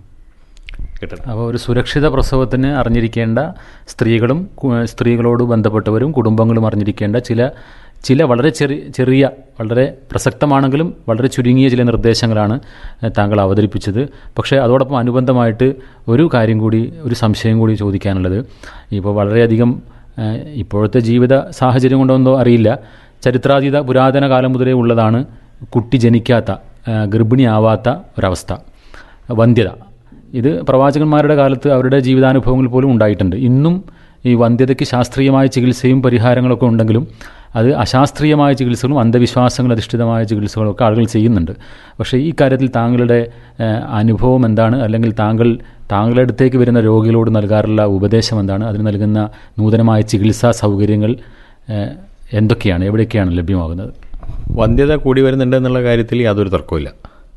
കിട്ടണം അപ്പോൾ ഒരു സുരക്ഷിത പ്രസവത്തിന് അറിഞ്ഞിരിക്കേണ്ട സ്ത്രീകളും കു- സ്ത്രീകളോട് ബന്ധപ്പെട്ടവരും കുടുംബങ്ങളും അറിഞ്ഞിരിക്കേണ്ട ചില ചില വളരെ ചെറിയ ചെറിയ വളരെ പ്രസക്തമാണെങ്കിലും വളരെ ചുരുങ്ങിയ ചില നിർദ്ദേശങ്ങളാണ് ഏഹ്, താങ്കൾ അവതരിപ്പിച്ചത് പക്ഷേ അതോടൊപ്പം അനുബന്ധമായിട്ട് ഒരു കാര്യം കൂടി ഒരു സംശയം കൂടി ചോദിക്കാനുള്ളത് ഇപ്പോൾ വളരെയധികം ഏഹ്, ഇപ്പോഴത്തെ ജീവിത സാഹചര്യം കൊണ്ടൊന്നോ അറിയില്ല ചരിത്രാതീത പുരാതന കാലം മുതലേ ഉള്ളതാണ് കുട്ടി ജനിക്കാത്ത ഏഹ്, ഗർഭിണിയാവാത്ത ഒരവസ്ഥ വന്ധ്യത ഇത് പ്രവാചകന്മാരുടെ കാലത്ത് അവരുടെ ജീവിതാനുഭവങ്ങൾ പോലും ഉണ്ടായിട്ടുണ്ട് ഇന്നും ഈ വന്ധ്യതയ്ക്ക് ശാസ്ത്രീയമായ ചികിത്സയും പരിഹാരങ്ങളൊക്കെ ഉണ്ടെങ്കിലും അത് അശാസ്ത്രീയമായ ചികിത്സകളും അന്ധവിശ്വാസങ്ങൾ അധിഷ്ഠിതമായ ചികിത്സകളും ഒക്കെ ആളുകൾ ചെയ്യുന്നുണ്ട് പക്ഷേ ഈ കാര്യത്തിൽ താങ്കളുടെ ഏഹ്, അനുഭവം എന്താണ് അല്ലെങ്കിൽ താങ്കൾ താങ്കളുടെ അടുത്തേക്ക് വരുന്ന രോഗികളോട് നൽകാറുള്ള ഉപദേശം എന്താണ് അതിന് നൽകുന്ന നൂതനമായ ചികിത്സാ സൗകര്യങ്ങൾ ഏഹ്, എന്തൊക്കെയാണ് എവിടെയൊക്കെയാണ് ലഭ്യമാകുന്നത് വന്ധ്യത കൂടി വരുന്നുണ്ട് എന്നുള്ള കാര്യത്തിൽ യാതൊരു തർക്കമില്ല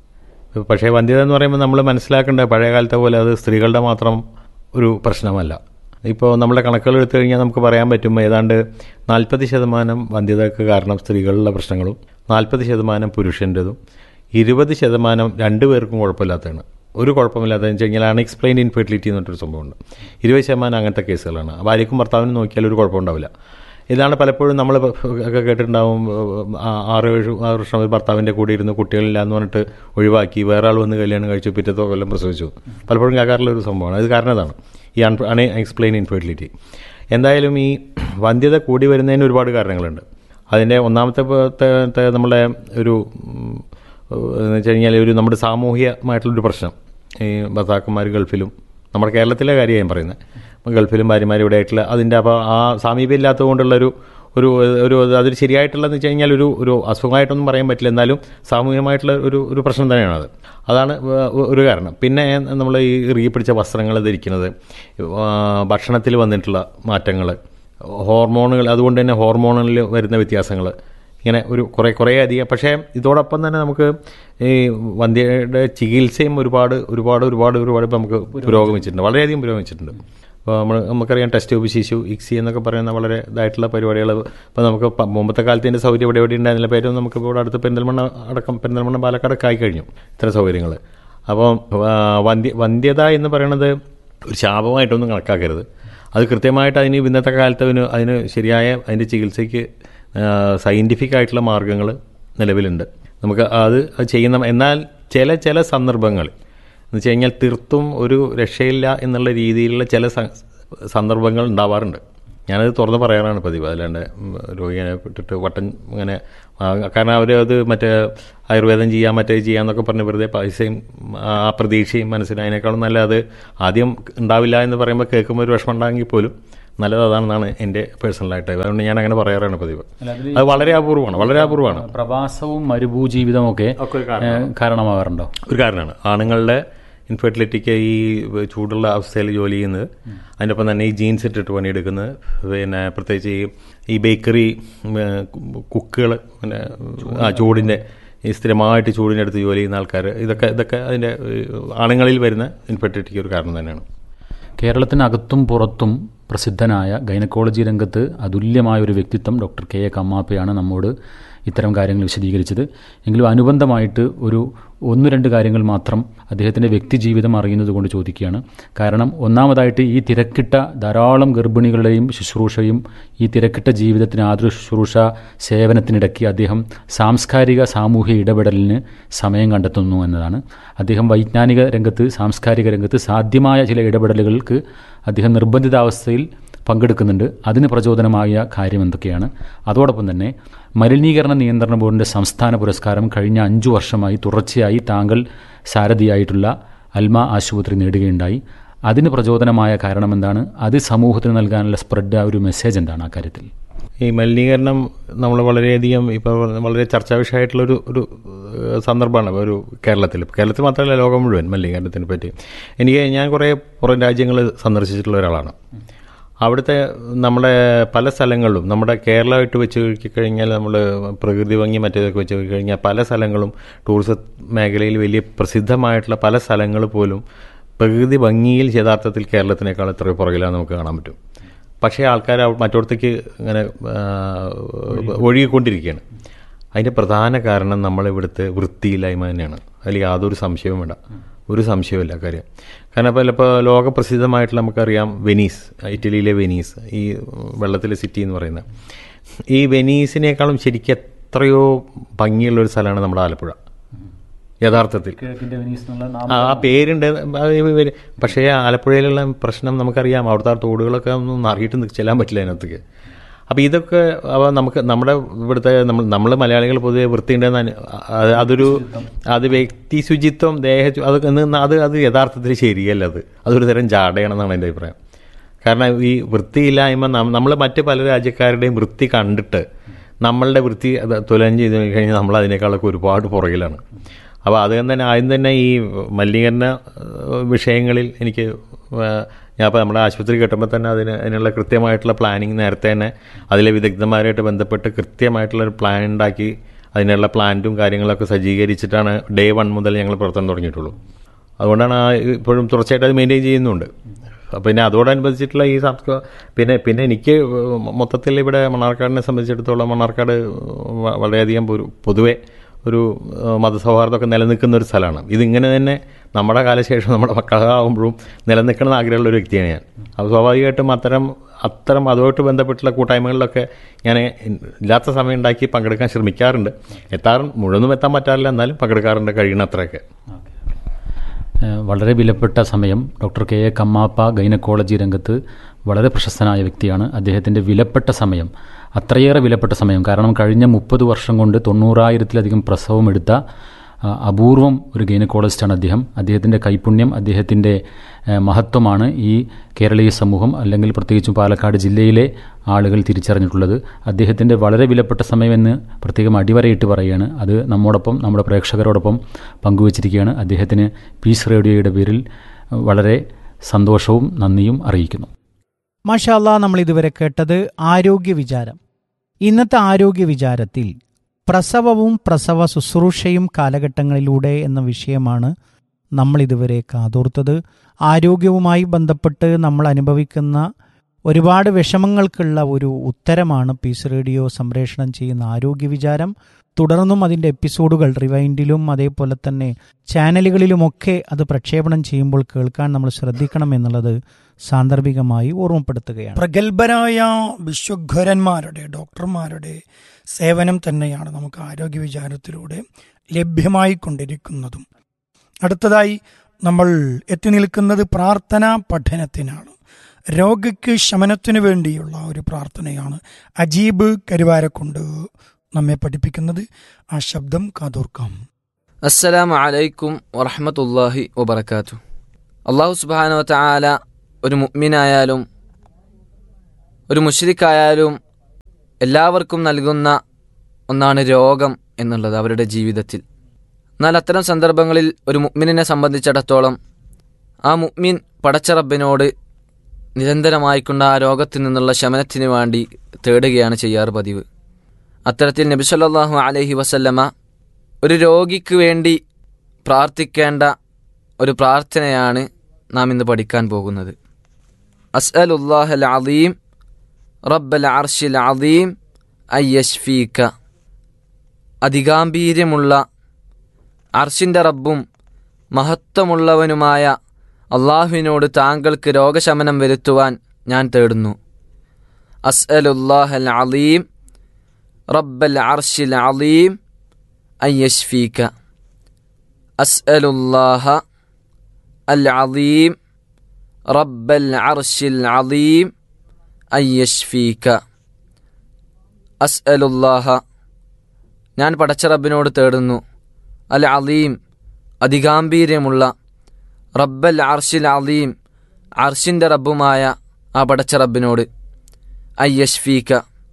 പക്ഷേ വന്ധ്യത എന്ന് പറയുമ്പോൾ നമ്മൾ മനസ്സിലാക്കേണ്ട പഴയ കാലത്തെ പോലെ അത് സ്ത്രീകളുടെ മാത്രം ഒരു പ്രശ്നമല്ല ഇപ്പോൾ നമ്മുടെ കണക്കുകൾ എടുത്തു കഴിഞ്ഞാൽ നമുക്ക് പറയാൻ പറ്റും ഏതാണ്ട് നാൽപ്പത് ശതമാനം വന്ധ്യതയ്ക്ക് കാരണം സ്ത്രീകളുടെ പ്രശ്നങ്ങളും നാൽപ്പത് ശതമാനം പുരുഷൻ്റെതും ഇരുപത് ശതമാനം രണ്ടു പേർക്കും കുഴപ്പമില്ലാത്തതാണ് ഒരു കുഴപ്പമില്ലാത്തതെന്ന് വെച്ച് കഴിഞ്ഞാൽ അൺഎക്സ്പ്ലെയിൻഡ് ഇൻഫെർട്ടിലിറ്റി എന്ന് പറഞ്ഞൊരു സംഭവമുണ്ട് ഇരുപത് ശതമാനം അങ്ങനത്തെ കേസുകളാണ് ഭാര്യയ്ക്കും ഭർത്താവിനും നോക്കിയാൽ ഒരു കുഴപ്പമുണ്ടാവില്ല ഇതാണ് പലപ്പോഴും നമ്മൾ ഒക്കെ കേട്ടിട്ടുണ്ടാവും ആ- ആറ് ഏഴ് ആറ് വർഷം ഒരു ഭർത്താവിൻ്റെ കൂടെ ഇരുന്ന് കുട്ടികളില്ല എന്ന് പറഞ്ഞിട്ട് ഒഴിവാക്കി വേറെ ആൾ വന്ന് കല്യാണം കഴിച്ചു പിറ്റത്തോ കൊല്ലം പ്രസവിച്ചു പലപ്പോഴും കേൾക്കാറുള്ള ഒരു സംഭവമാണ് അത് കാരണം അതാണ് ഈ അൺ അൺ എക്സ്പ്ലെയിൻ ഇൻഫെർട്ടിലിറ്റി എന്തായാലും ഈ വന്ധ്യത കൂടി വരുന്നതിന് ഒരുപാട് കാരണങ്ങളുണ്ട് അതിൻ്റെ ഒന്നാമത്തെ പ- ത്തെ നമ്മുടെ ഒരു ഉം, എന്ന് വെച്ച് കഴിഞ്ഞാൽ ഒരു നമ്മുടെ സാമൂഹികമായിട്ടുള്ളൊരു പ്രശ്നം ഈ ഭർത്താക്കന്മാർ ഗൾഫിലും നമ്മുടെ കേരളത്തിലെ കാര്യമാണ് ഞാൻ പറയുന്നത് ഗൾഫിലും ഭാര്യമാരും ഇവിടെ ആയിട്ടുള്ള അതിൻ്റെ അപ്പോൾ ആ സാമീപ്യം ഇല്ലാത്തത് കൊണ്ടുള്ളൊരു ഒരു ഒരു അതൊരു ശരിയായിട്ടുള്ളതെന്ന് വെച്ച് കഴിഞ്ഞാൽ ഒരു ഒരു അസുഖമായിട്ടൊന്നും പറയാൻ പറ്റില്ല എന്നാലും സാമൂഹികമായിട്ടുള്ള ഒരു ഒരു പ്രശ്നം തന്നെയാണ് അത് അതാണ് വ- ഒരു കാരണം പിന്നെ നമ്മൾ ഈ ഇറുകി പിടിച്ച വസ്ത്രങ്ങൾ ധരിക്കുന്നത് ആ, ഭക്ഷണത്തിൽ വന്നിട്ടുള്ള മാറ്റങ്ങൾ ഹോർമോണുകൾ അതുകൊണ്ട് തന്നെ ഹോർമോണുകളിൽ വരുന്ന വ്യത്യാസങ്ങൾ ഇങ്ങനെ ഒരു കുറേ കുറേ അധികം പക്ഷേ ഇതോടൊപ്പം തന്നെ നമുക്ക് ഈ വന്ധ്യയുടെ ചികിത്സയും ഒരുപാട് ഒരുപാട് ഒരുപാട് ഒരുപാട് ഇപ്പം നമുക്ക് പുരോഗമിച്ചിട്ടുണ്ട് വളരെയധികം പുരോഗമിച്ചിട്ടുണ്ട് അപ്പോൾ നമ്മൾ നമുക്കറിയാം ടെസ്റ്റ് ട്യൂബ് ശിശു ഇക്സി എന്നൊക്കെ പറയുന്ന വളരെ ഇതായിട്ടുള്ള പരിപാടികൾ ഇപ്പോൾ നമുക്ക് പ- മുമ്പത്തെ കാലത്ത് ഇതിൻ്റെ സൗകര്യം ഇവിടെ എവിടെ ഉണ്ടായിരുന്നില്ല പേരും നമുക്ക് ഇവിടെ അടുത്ത് പെരിന്തൽമണ്ണ അടക്കം പെരിന്തൽമണ്ണ പാലക്കാടൊക്കെ ആയി കഴിഞ്ഞു ഇത്തരം സൗകര്യങ്ങൾ അപ്പോൾ വന്ധ്യ വന്ധ്യത എന്ന് പറയുന്നത് ഒരു ശാപമായിട്ടൊന്നും കണക്കാക്കരുത് അത് കൃത്യമായിട്ട് അതിന് ഇന്നത്തെ കാലത്ത് അതിന് അതിന് ശരിയായ അതിൻ്റെ ചികിത്സയ്ക്ക് സയൻറ്റിഫിക് ആയിട്ടുള്ള മാർഗ്ഗങ്ങൾ നിലവിലുണ്ട് നമുക്ക് അത് അത് ചെയ്യുന്ന എന്നാൽ ചില ചില സന്ദർഭങ്ങളിൽ എന്ന് വെച്ച് കഴിഞ്ഞാൽ തീർത്തും ഒരു രക്ഷയില്ല എന്നുള്ള രീതിയിലുള്ള ചില സ- സന്ദർഭങ്ങൾ ഉണ്ടാവാറുണ്ട് ഞാനത് തുറന്ന് പറയാറാണ് പതിവ് അല്ലാണ്ട് ഉം, രോഗിയെ ഇട്ടിട്ട് വട്ടം ഇങ്ങനെ ആ, കാരണം അവർ അത് മറ്റേ ആയുർവേദം ചെയ്യാം മറ്റേ ചെയ്യാന്നൊക്കെ പറഞ്ഞ് വെറുതെ പൈസയും ആ പ്രതീക്ഷയും മനസ്സിന് അതിനേക്കാളും നല്ല അത് ആദ്യം ഉണ്ടാവില്ല എന്ന് പറയുമ്പോൾ കേൾക്കുമ്പോൾ ഒരു വിഷമം ഉണ്ടായെങ്കിൽ പോലും നല്ലത് അതാണെന്നാണ് എൻ്റെ പേഴ്സണലായിട്ട് അതുകൊണ്ട് ഞാൻ അങ്ങനെ പറയാറാണ് പതിവ് അത് വളരെ അപൂർവമാണ് വളരെ അപൂർവമാണ് പ്രവാസവും മരുഭൂ ജീവിതമൊക്കെ ഒക്കെ ഒരു ഏഹ്, കാരണമാകാറുണ്ടോ ഒരു കാരണമാണ് ആണുങ്ങളുടെ ഇൻഫെർട്ടിലിറ്റിക്ക് ഈ ചൂടുള്ള അവസ്ഥയിൽ ജോലി ചെയ്യുന്നത് അതിൻ്റെ ഒപ്പം തന്നെ ഈ ജീൻസ് ഇട്ടിട്ട് പണിയെടുക്കുന്നത് പിന്നെ പ്രത്യേകിച്ച് ഈ ഈ ബേക്കറി കുക്കുകൾ പിന്നെ ആ ചൂടിൻ്റെ ഈ സ്ഥിരമായിട്ട് ചൂടിനടുത്ത് ജോലി ചെയ്യുന്ന ആൾക്കാർ ഇതൊക്കെ ഇതൊക്കെ അതിൻ്റെ ഏഹ്, ആണുങ്ങളിൽ വരുന്ന ഇൻഫെർട്ടിലിറ്റിക്ക് ഒരു കാരണം തന്നെയാണ് കേരളത്തിനകത്തും പുറത്തും പ്രസിദ്ധനായ ഗൈനക്കോളജി രംഗത്ത് അതുല്യമായ ഒരു വ്യക്തിത്വം ഡോക്ടർ കെ എ കമ്മാപ്പയാണ് നമ്മോട് ഇത്തരം കാര്യങ്ങൾ വിശദീകരിച്ചത് എങ്കിലും അനുബന്ധമായിട്ട് ഒരു ഒന്ന് രണ്ട് കാര്യങ്ങൾ മാത്രം അദ്ദേഹത്തിൻ്റെ വ്യക്തിജീവിതം അറിയുന്നത് കൊണ്ട് ചോദിക്കുകയാണ് കാരണം ഒന്നാമതായിട്ട് ഈ തിരക്കിട്ട ധാരാളം ഗർഭിണികളുടെയും ശുശ്രൂഷയും ഈ തിരക്കിട്ട ജീവിതത്തിന് ആതുര ശുശ്രൂഷ സേവനത്തിനിടയ്ക്ക് അദ്ദേഹം സാംസ്കാരിക സാമൂഹ്യ ഇടപെടലിന് സമയം കണ്ടെത്തുന്നു എന്നതാണ് അദ്ദേഹം വൈജ്ഞാനിക രംഗത്ത് സാംസ്കാരിക രംഗത്ത് സാധ്യമായ ചില ഇടപെടലുകൾക്ക് അദ്ദേഹം നിർബന്ധിതാവസ്ഥയിൽ പങ്കെടുക്കുന്നുണ്ട് അതിന് പ്രചോദനമായ കാര്യം എന്തൊക്കെയാണ് അതോടൊപ്പം തന്നെ മലിനീകരണ നിയന്ത്രണ ബോർഡിൻ്റെ സംസ്ഥാന പുരസ്കാരം കഴിഞ്ഞ അഞ്ചു വർഷമായി തുടർച്ചയായി താങ്കൾ സാരഥിയായിട്ടുള്ള അൽമ ആശുപത്രി നേടുകയുണ്ടായി അതിന് പ്രചോദനമായ കാരണം എന്താണ് അത് സമൂഹത്തിന് നൽകാനുള്ള സ്പ്രെഡ് ആ ഒരു മെസ്സേജ് എന്താണ് ആ കാര്യത്തിൽ ഈ മലിനീകരണം നമ്മൾ വളരെയധികം ഇപ്പോൾ വളരെ ചർച്ചാ വിഷയമായിട്ടുള്ളൊരു ഒരു ഏഹ്, സന്ദർഭമാണ് ഒരു കേരളത്തിൽ കേരളത്തിൽ മാത്രമല്ല ലോകം മുഴുവൻ മലിനീകരണത്തിനെ പറ്റി എനിക്ക് ഞാൻ കുറേ പുറം രാജ്യങ്ങൾ സന്ദർശിച്ചിട്ടുള്ള ഒരാളാണ് അവിടുത്തെ നമ്മുടെ പല സ്ഥലങ്ങളിലും നമ്മുടെ കേരളമായിട്ട് വെച്ച് കഴിഞ്ഞാൽ നമ്മൾ പ്രകൃതി ഭംഗി മറ്റേതൊക്കെ വെച്ച് കഴിഞ്ഞാൽ പല സ്ഥലങ്ങളും ടൂറിസം മേഖലയിൽ വലിയ പ്രസിദ്ധമായിട്ടുള്ള പല സ്ഥലങ്ങൾ പോലും പ്രകൃതി ഭംഗിയിൽ യഥാർത്ഥത്തിൽ കേരളത്തിനേക്കാൾ എത്രയോ പുറകിലാണ് നമുക്ക് കാണാൻ പറ്റും പക്ഷേ ആൾക്കാർ മറ്റോടത്തേക്ക് ഇങ്ങനെ ആ, ഒഴുകിക്കൊണ്ടിരിക്കുകയാണ് അതിൻ്റെ പ്രധാന കാരണം നമ്മളിവിടുത്തെ വൃത്തിയില്ലായ്മ തന്നെയാണ് അതിൽ യാതൊരു സംശയവും വേണ്ട ഒരു സംശയവുമില്ല കാര്യം കാരണം ഇപ്പോൾ ഇപ്പോൾ ലോകപ്രസിദ്ധമായിട്ടുള്ള നമുക്കറിയാം വെനീസ് ഇറ്റലിയിലെ വെനീസ് ഈ വെള്ളത്തിലെ സിറ്റി എന്ന് പറയുന്നത് ഈ വെനീസിനേക്കാളും ശരിക്കും എത്രയോ ഭംഗിയുള്ള ഒരു സ്ഥലമാണ് നമ്മുടെ ആലപ്പുഴ യഥാർത്ഥത്തിൽ കിഴക്കിൻ്റെ വെനീസ് എന്നുള്ള ആ ആ പേരുണ്ട് അത് ഇവര് പക്ഷേ ആലപ്പുഴയിലുള്ള പ്രശ്നം നമുക്കറിയാം അവിടുത്തെ ആ തോടുകളൊക്കെ ഒന്നും അറിയിട്ട് നി- ചെല്ലാൻ പറ്റില്ല അതിനകത്തേക്ക് അപ്പോൾ ഇതൊക്കെ അവ നമുക്ക് നമ്മുടെ ഇവിടുത്തെ നമ്മൾ നമ്മൾ മലയാളികൾ പൊതുവെ വൃത്തിയുണ്ടെന്ന് അനു- അത് അതൊരു അത് വ്യക്തി ശുചിത്വം ദേഹ ശു- അത് എന്ന് അത് അത് യഥാർത്ഥത്തിൽ ശരിയല്ല അത് അതൊരു തരം ജാടയാണെന്നാണ് എൻ്റെ അഭിപ്രായം കാരണം ഈ വൃത്തിയില്ലായ്മ നമ്മൾ മറ്റ് പല രാജ്യക്കാരുടെയും വൃത്തി കണ്ടിട്ട് നമ്മളുടെ വൃത്തി അത് തുലനം ചെയ്ത് കഴിഞ്ഞാൽ നമ്മൾ അതിനേക്കാളൊക്കെ ഒരുപാട് പുറകിലാണ് അപ്പോൾ അത് തന്നെ ആദ്യം തന്നെ ഈ മലിനീകരണ ഏഹ്, വിഷയങ്ങളിൽ എനിക്ക് ഏഹ്, ഞാൻ ഇപ്പോൾ നമ്മുടെ ആശുപത്രി കെട്ടുമ്പോൾ തന്നെ അതിന് അതിനുള്ള കൃത്യമായിട്ടുള്ള പ്ലാനിങ് നേരത്തെ തന്നെ അതിലെ വിദഗ്ധന്മാരായിട്ട് ബന്ധപ്പെട്ട് കൃത്യമായിട്ടുള്ള ഒരു പ്ലാൻ ഉണ്ടാക്കി അതിനുള്ള പ്ലാന്റും കാര്യങ്ങളൊക്കെ സജ്ജീകരിച്ചിട്ടാണ് ഡേ വൺ മുതൽ ഞങ്ങൾ പ്രവർത്തനം തുടങ്ങിയിട്ടുള്ളൂ അതുകൊണ്ടാണ് ആ ഇപ്പോഴും തുടർച്ചയായിട്ട് അത് മെയിൻറ്റെയിൻ ചെയ്യുന്നുണ്ട് അപ്പോൾ പിന്നെ അതോടനുബന്ധിച്ചിട്ടുള്ള ഈ സംസ്കാര പിന്നെ പിന്നെ എനിക്ക് മൊത്തത്തിൽ ഇവിടെ മണ്ണാർക്കാടിനെ സംബന്ധിച്ചിടത്തോളം മണ്ണാർക്കാട് വ- വളരെയധികം ഒരു പൊതുവെ ഒരു ഏഹ്, മതസൗഹാർദ്ദമൊക്കെ നിലനിൽക്കുന്ന ഒരു സ്ഥലമാണ് ഇതിങ്ങനെ തന്നെ നമ്മുടെ കാലശേഷം നമ്മുടെ മക്കളാകുമ്പോഴും നിലനിൽക്കണം എന്ന് ആഗ്രഹമുള്ള ഒരു വ്യക്തിയാണ് ഞാൻ അപ്പോൾ സ്വാഭാവികമായിട്ടും അത്തരം അത്തരം അതുമായിട്ട് ബന്ധപ്പെട്ടുള്ള കൂട്ടായ്മകളിലൊക്കെ ഞാൻ ഇല്ലാത്ത സമയം ഉണ്ടാക്കി പങ്കെടുക്കാൻ ശ്രമിക്കാറുണ്ട് എത്താറും മുഴുവനും എത്താൻ പറ്റാറില്ല എന്നാലും പങ്കെടുക്കാറുണ്ട് കഴിയുന്ന അത്രയൊക്കെ ഏഹ് വളരെ വിലപ്പെട്ട സമയം doctor K A Kammappa gynaecology രംഗത്ത് വളരെ പ്രശസ്തനായ വ്യക്തിയാണ് അദ്ദേഹത്തിൻ്റെ വിലപ്പെട്ട സമയം അത്രയേറെ വിലപ്പെട്ട സമയം കാരണം കഴിഞ്ഞ മുപ്പത് വർഷം കൊണ്ട് തൊണ്ണൂറായിരത്തിലധികം പ്രസവം എടുത്ത ആ, അപൂർവം ഒരു ഗൈനക്കോളജിസ്റ്റാണ് അദ്ദേഹം അദ്ദേഹത്തിൻ്റെ കൈപുണ്യം അദ്ദേഹത്തിൻ്റെ ഏഹ്, മഹത്വമാണ് ഈ കേരളീയ സമൂഹം അല്ലെങ്കിൽ പ്രത്യേകിച്ചും പാലക്കാട് ജില്ലയിലെ ആളുകൾ തിരിച്ചറിഞ്ഞിട്ടുള്ളത് അദ്ദേഹത്തിൻ്റെ വളരെ വിലപ്പെട്ട സമയമെന്ന് പ്രത്യേകം അടിവരയിട്ട് പറയുകയാണ് അത് നമ്മോടൊപ്പം നമ്മുടെ പ്രേക്ഷകരോടൊപ്പം പങ്കുവച്ചിരിക്കുകയാണ് അദ്ദേഹത്തിന് പീസ് റേഡിയോയുടെ പേരിൽ വളരെ സന്തോഷവും നന്ദിയും അറിയിക്കുന്നു മാഷാല്ല നമ്മൾ ഇതുവരെ കേട്ടത് ആരോഗ്യ വിചാരം ഇന്നത്തെ ആരോഗ്യ വിചാരത്തിൽ പ്രസവവും പ്രസവ ശുശ്രൂഷയും കാലഘട്ടങ്ങളിലൂടെ എന്ന വിഷയമാണ് നമ്മൾ ഇതുവരെ കാതോർത്തത് ആരോഗ്യവുമായി ബന്ധപ്പെട്ട് നമ്മൾ അനുഭവിക്കുന്ന ഒരുപാട് വിഷമങ്ങൾക്കുള്ള ഒരു ഉത്തരമാണ് പീസ് റേഡിയോ സംപ്രേഷണം ചെയ്യുന്ന ആരോഗ്യ വിചാരം തുടർന്നും അതിൻ്റെ എപ്പിസോഡുകൾ റിവൈൻഡിലും അതേപോലെ തന്നെ ചാനലുകളിലുമൊക്കെ അത് പ്രക്ഷേപണം ചെയ്യുമ്പോൾ കേൾക്കാൻ നമ്മൾ ശ്രദ്ധിക്കണം എന്നുള്ളത് സാന്ദർഭികമായി ഓർമ്മപ്പെടുത്തുകയാണ് പ്രഗത്ഭരായ വിശ്വഘരന്മാരുടെ ഡോക്ടർമാരുടെ സേവനം തന്നെയാണ് നമുക്ക് ആരോഗ്യ വിചാരത്തിലൂടെ ലഭ്യമായി കൊണ്ടിരിക്കുന്നതും അടുത്തതായി നമ്മൾ എത്തി നിൽക്കുന്നത് പ്രാർത്ഥനാ പഠനത്തിനാണ് രോഗിക്ക് ശമനത്തിനു വേണ്ടിയുള്ള ഒരു പ്രാർത്ഥനയാണ് അജീബ് കരുവാരക്കൊണ്ട് നമ്മെ പഠിപ്പിക്കുന്നത് ആ ശബ്ദം കാതോർക്കാം അസ്സലാമു അലൈക്കും വറഹമത്തല്ലാഹി വബർക്കാത്തു അള്ളാഹു സുബാനോ താല ഒരു മുഅ്മിനായാലും ഒരു മുഷ്രിക്കായാലും എല്ലാവർക്കും നൽകുന്ന ഒന്നാണ് രോഗം എന്നുള്ളത് അവരുടെ ജീവിതത്തിൽ എന്നാൽ അത്തരം സന്ദർഭങ്ങളിൽ ഒരു മുഅ്മിനെ സംബന്ധിച്ചിടത്തോളം ആ മുഅ്മിൻ പടച്ച റബ്ബിനോട് നിരന്തരമായിക്കൊണ്ട് ആ രോഗത്തിൽ നിന്നുള്ള ശമനത്തിന് വേണ്ടി തേടുകയാണ് ചെയ്യാറ് പതിവ് അത്തരത്തിൽ നബി സല്ലല്ലാഹു അലൈഹി വസല്ലമ ഒരു രോഗിക്ക് വേണ്ടി പ്രാർത്ഥിക്കേണ്ട ഒരു പ്രാർത്ഥനയാണ് നാം ഇന്ന് പഠിക്കാൻ പോകുന്നത് അസ്അലുല്ലാഹൽ അദീം റബ്ബൽ അർഷിൽ അദീം അയ്യഷ്ഫീക്ക അധികാംബീര്യമുള്ള അർഷിൻ്റെ റബ്ബും മഹത്വമുള്ളവനുമായ അള്ളാഹുവിനോട് താങ്കൾക്ക് രോഗശമനം വരുത്തുവാൻ ഞാൻ തേടുന്നു അസ്അലുല്ലാഹൽ അദീം റബ്ബൽ അർഷിൽ അദീം أن يشفيك أسأل الله العظيم رب العرش العظيم أن يشفيك أسأل الله ഞാൻ പടച്ച റബ്ബിനോട് തേടുന്നു അൽ അലീം അധികാംബീര്യമുള്ള റബ്ബൽ അർഷിൽ അലീം അർഷിൻ്റെ റബ്ബുമായ ആ പടച്ച റബ്ബിനോട് അയ്യഷ്ഫീക്ക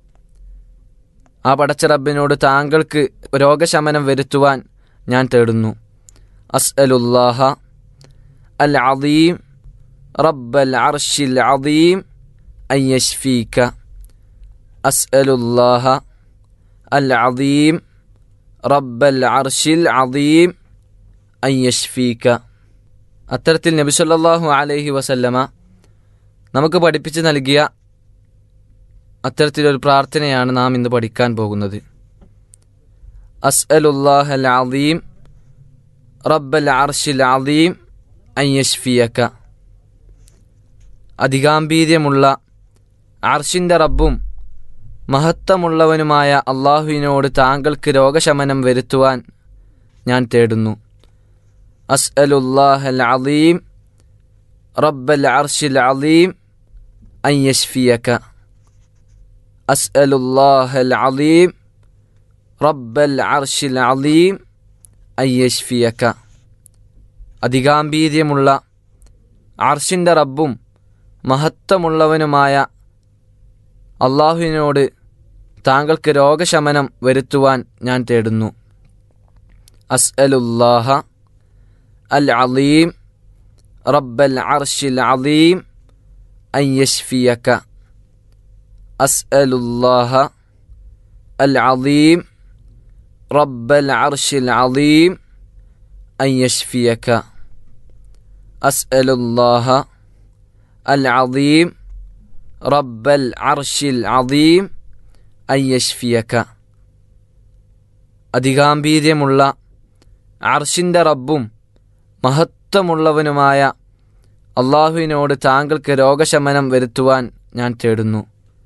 ആ പടച്ച റബ്ബിനോട് താങ്കൾക്ക് രോഗശമനം വരുത്തുവാൻ ഞാൻ തേടുന്നു അസ്അലുല്ലാഹ അൽ അദീം റബ്ബൽ അർഷിൽ അദീം അയ്യഷ്ഫീക്ക അസ്അലുല്ലാഹ അൽ അദീം റബ്ബൽ അർഷിൽ അദീം അയ്യഷ്ഫീക്ക അത്തരത്തിൽ നബി സല്ലല്ലാഹു അലൈഹി വസല്ലമ നമുക്ക് പഠിപ്പിച്ച് നൽകിയ അത്തരത്തിലൊരു പ്രാർത്ഥനയാണ് നാം ഇന്ന് പഠിക്കാൻ പോകുന്നത് അസ്അലുല്ലാഹ് അൽ അദീം റബ്ബൽ അർഷിൽ അദീം അയ്യഷ്ഫിയക്ക അധികാംബീര്യമുള്ള അർഷിൻ്റെ റബ്ബും മഹത്വമുള്ളവനുമായ അള്ളാഹുവിനോട് താങ്കൾക്ക് രോഗശമനം വരുത്തുവാൻ ഞാൻ തേടുന്നു അസ്അലുല്ലാഹ് അൽ അദീം റബ്ബൽ അർഷിൽ അദീം അയ്യഷ്ഫിയക്ക أسأل الله العظيم رب العرش العظيم أن يشفيك അധികാംബീര്യമുള്ള അർഷിൻ്റെ റബ്ബും മഹത്വമുള്ളവനുമായ അള്ളാഹുവിനോട് താങ്കൾക്ക് രോഗശമനം വരുത്തുവാൻ ഞാൻ തേടുന്നു അസ്അലുല്ലാഹ അൽ അലീം റബ്ബൽ അർഷിൽ അലീം അൻ യഷ്ഫിയക أسأل الله العظيم رب العرش العظيم أن يشفيك أسأل الله العظيم رب العرش العظيم أن يشفيك അധികാംബീര്യമുള്ള അർഷിൻ്റെ റബ്ബും മഹത്വമുള്ളവനുമായ അള്ളാഹുവിനോട് താങ്കൾക്ക് രോഗശമനം വരുത്തുവാൻ ഞാൻ തേടുന്നു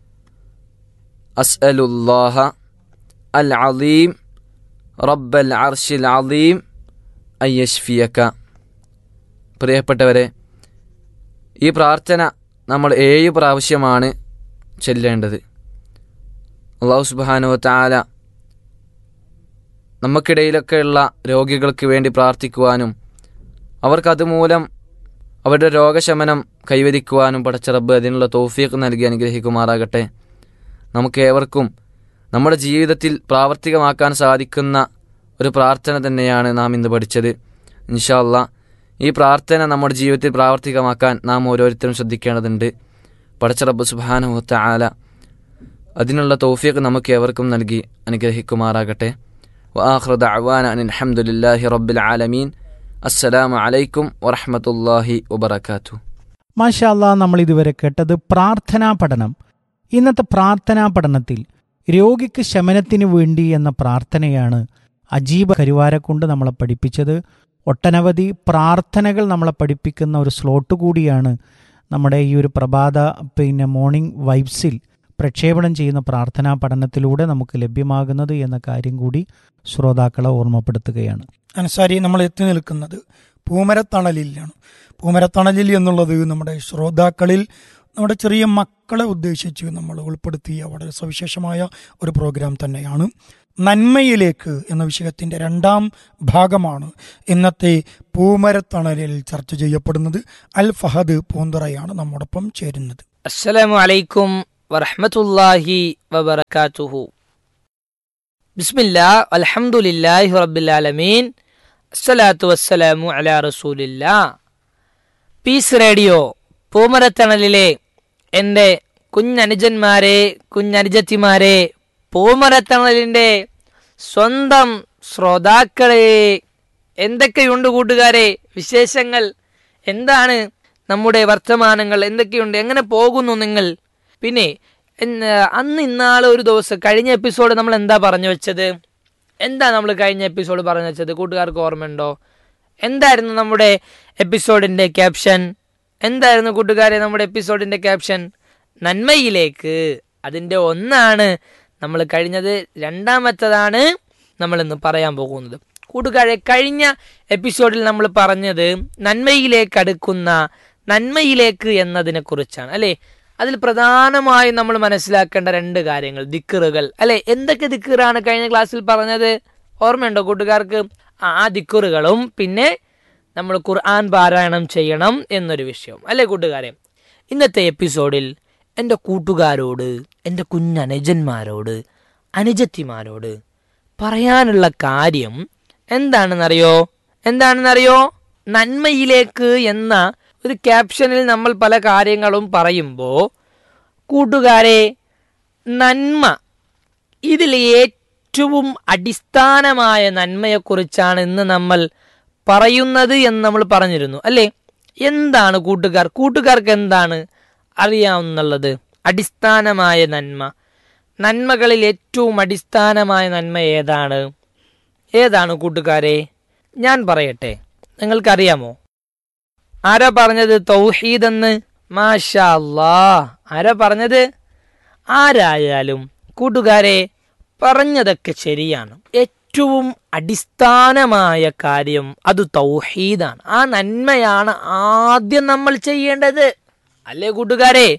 أسأل الله العظيم رب العرش العظيم أن يشفيك പ്രിയപ്പെട്ടവരെ ഈ പ്രാർത്ഥന നമ്മൾ ഏഴ് പ്രാവശ്യമാണ് ചെല്ലേണ്ടത് അള്ളാഹു സുബാനു താല നമുക്കിടയിലൊക്കെയുള്ള രോഗികൾക്ക് വേണ്ടി പ്രാർത്ഥിക്കുവാനും അവർക്ക് അതുമൂലം അവരുടെ രോഗശമനം കൈവരിക്കുവാനും പടച്ച റബ്ബ് അതിനുള്ള തോഫീക്ക് നൽകി അനുഗ്രഹിക്കുമാറാകട്ടെ നമുക്ക് ഏവർക്കും നമ്മുടെ ജീവിതത്തിൽ പ്രാവർത്തികമാക്കാൻ സാധിക്കുന്ന ഒരു പ്രാർത്ഥന തന്നെയാണ് നാം ഇന്ന് പഠിച്ചത് ഇൻഷാല്ല ഈ പ്രാർത്ഥന നമ്മുടെ ജീവിതത്തിൽ പ്രാവർത്തികമാക്കാൻ നാം ഓരോരുത്തരും ശ്രദ്ധിക്കേണ്ടതുണ്ട് പടച്ച റബ്ബ് സുബാനുഹത്ത ആല അതിനുള്ള തൗഫീഖ് നമുക്ക് ഏവർക്കും നൽകി അനുഗ്രഹിക്കുമാറാകട്ടെ വാഹൃദ അവാന അനിൽഹമുല്ലാഹി റബ്ബിൽ ആലമീൻ അസ്സലാമു അലൈക്കും വറഹമത്തല്ലാഹി വബർക്കാത്തു മാഷാല്ല നമ്മൾ ഇതുവരെ കേട്ടത് പ്രാർത്ഥനാ പഠനം ഇന്നത്തെ പ്രാർത്ഥനാ പഠനത്തിൽ രോഗിക്ക് ശമനത്തിന് വേണ്ടി എന്ന പ്രാർത്ഥനയാണ് അജീബ് കരുവാരക്കൊണ്ട് നമ്മളെ പഠിപ്പിച്ചത് ഒട്ടനവധി പ്രാർത്ഥനകൾ നമ്മളെ പഠിപ്പിക്കുന്ന ഒരു സ്ലോട്ട് കൂടിയാണ് നമ്മുടെ ഈ ഒരു പ്രഭാത പിന്നെ മോർണിംഗ് വൈബ്സിൽ പ്രക്ഷേപണം ചെയ്യുന്ന പ്രാർത്ഥനാ പഠനത്തിലൂടെ നമുക്ക് ലഭ്യമാകുന്നത് എന്ന കാര്യം കൂടി ശ്രോതാക്കളെ ഓർമ്മപ്പെടുത്തുകയാണ് അൻസാരി നമ്മൾ എത്തി നിൽക്കുന്നത് പൂമരത്തണലിലാണ് പൂമരത്തണലിൽ എന്നുള്ളത് നമ്മുടെ ശ്രോതാക്കളിൽ നമ്മുടെ ചെറിയ മക്കളെ ഉദ്ദേശിച്ച് നമ്മൾ ഉൾപ്പെടുത്തിയ വളരെ സവിശേഷമായ ഒരു പ്രോഗ്രാം തന്നെയാണ് നന്മയിലേക്ക് എന്ന വിഷയത്തിന്റെ രണ്ടാം ഭാഗമാണ് ഇന്നത്തെ പൂമരത്തണലിൽ ചർച്ച ചെയ്യപ്പെടുന്നത് അൽ ഫഹദ് പൂന്തറയാണ് നമ്മോടൊപ്പം ചേരുന്നത് السلام عليكم ورحمة الله وبركاته بسم الله الحمد لله رب العالمين الصلاة والسلام على رسول الله പീസ് റേഡിയോ പൂമരത്തണലിലെ എൻ്റെ കുഞ്ഞനുജന്മാരെ കുഞ്ഞനുജത്തിമാരെ പൂമരത്തണലിൻ്റെ സ്വന്തം ശ്രോതാക്കളെ എന്തൊക്കെയുണ്ട് കൂട്ടുകാരെ വിശേഷങ്ങൾ എന്താണ് നമ്മുടെ വർത്തമാനങ്ങൾ എന്തൊക്കെയുണ്ട് എങ്ങനെ പോകുന്നു നിങ്ങൾ പിന്നെ എന്ന് അന്ന് ഇന്നാളെ ഒരു ദിവസം കഴിഞ്ഞ എപ്പിസോഡ് നമ്മൾ എന്താ പറഞ്ഞു വെച്ചത് എന്താ നമ്മൾ കഴിഞ്ഞ എപ്പിസോഡ് പറഞ്ഞു വെച്ചത് കൂട്ടുകാർക്ക് ഓർമ്മയുണ്ടോ എന്തായിരുന്നു നമ്മുടെ എപ്പിസോഡിന്റെ ക്യാപ്ഷൻ എന്തായിരുന്നു കൂട്ടുകാരെ നമ്മുടെ എപ്പിസോഡിന്റെ ക്യാപ്ഷൻ നന്മയിലേക്ക് അതിന്റെ ഒന്നാണ് നമ്മൾ കഴിഞ്ഞത് രണ്ടാമത്തതാണ് നമ്മൾ ഇന്ന് പറയാൻ പോകുന്നത് കൂട്ടുകാരെ കഴിഞ്ഞ എപ്പിസോഡിൽ നമ്മൾ പറഞ്ഞത് നന്മയിലേക്ക് അടുക്കുന്ന നന്മയിലേക്ക് എന്നതിനെ കുറിച്ചാണ് അല്ലെ അതിൽ പ്രധാനമായും നമ്മൾ മനസ്സിലാക്കേണ്ട രണ്ട് കാര്യങ്ങൾ ദിക്കറുകൾ അല്ലെ എന്തൊക്കെ ദിക്കറാണ് കഴിഞ്ഞ ക്ലാസ്സിൽ പറഞ്ഞത് ഓർമ്മയുണ്ടോ കൂട്ടുകാർക്ക് ആ ദിക്കറുകളും പിന്നെ നമ്മൾ ഖുർആൻ പാരായണം ചെയ്യണം എന്നൊരു വിഷയം അല്ലേ കൂട്ടുകാരെ ഇന്നത്തെ എപ്പിസോഡിൽ എൻ്റെ കൂട്ടുകാരോട് എൻ്റെ കുഞ്ഞനുജന്മാരോട് അനുജത്തിമാരോട് പറയാനുള്ള കാര്യം എന്താണെന്നറിയോ എന്താണെന്നറിയോ നന്മയിലേക്ക് എന്ന ഒരു ക്യാപ്ഷനിൽ നമ്മൾ പല കാര്യങ്ങളും പറയുമ്പോൾ കൂട്ടുകാരെ നന്മ ഇതിൽ ഏറ്റവും അടിസ്ഥാനമായ നന്മയെക്കുറിച്ചാണ് ഇന്ന് നമ്മൾ പറയുന്നത് എന്ന് നമ്മൾ പറഞ്ഞിരുന്നു അല്ലേ എന്താണ് കൂട്ടുകാർ കൂട്ടുകാർക്ക് എന്താണ് അറിയാവുന്നുള്ളത് അടിസ്ഥാനമായ നന്മ നന്മകളിൽ ഏറ്റവും അടിസ്ഥാനമായ നന്മ ഏതാണ് ഏതാണ് കൂട്ടുകാരെ ഞാൻ പറയട്ടെ നിങ്ങൾക്കറിയാമോ ആരാ പറഞ്ഞത് തൗഹീദ് എന്ന് മാഷാ അല്ലാ ആരാ പറഞ്ഞത് ആരായാലും കൂട്ടുകാരെ പറഞ്ഞതൊക്കെ ശരിയാണ് ഏറ്റവും അടിസ്ഥാനമായ കാര്യം അത് തൗഹീദാണ് ആ നന്മയാണ് ആദ്യം നമ്മൾ ചെയ്യേണ്ടത് അല്ലേ കൂട്ടുകാരെ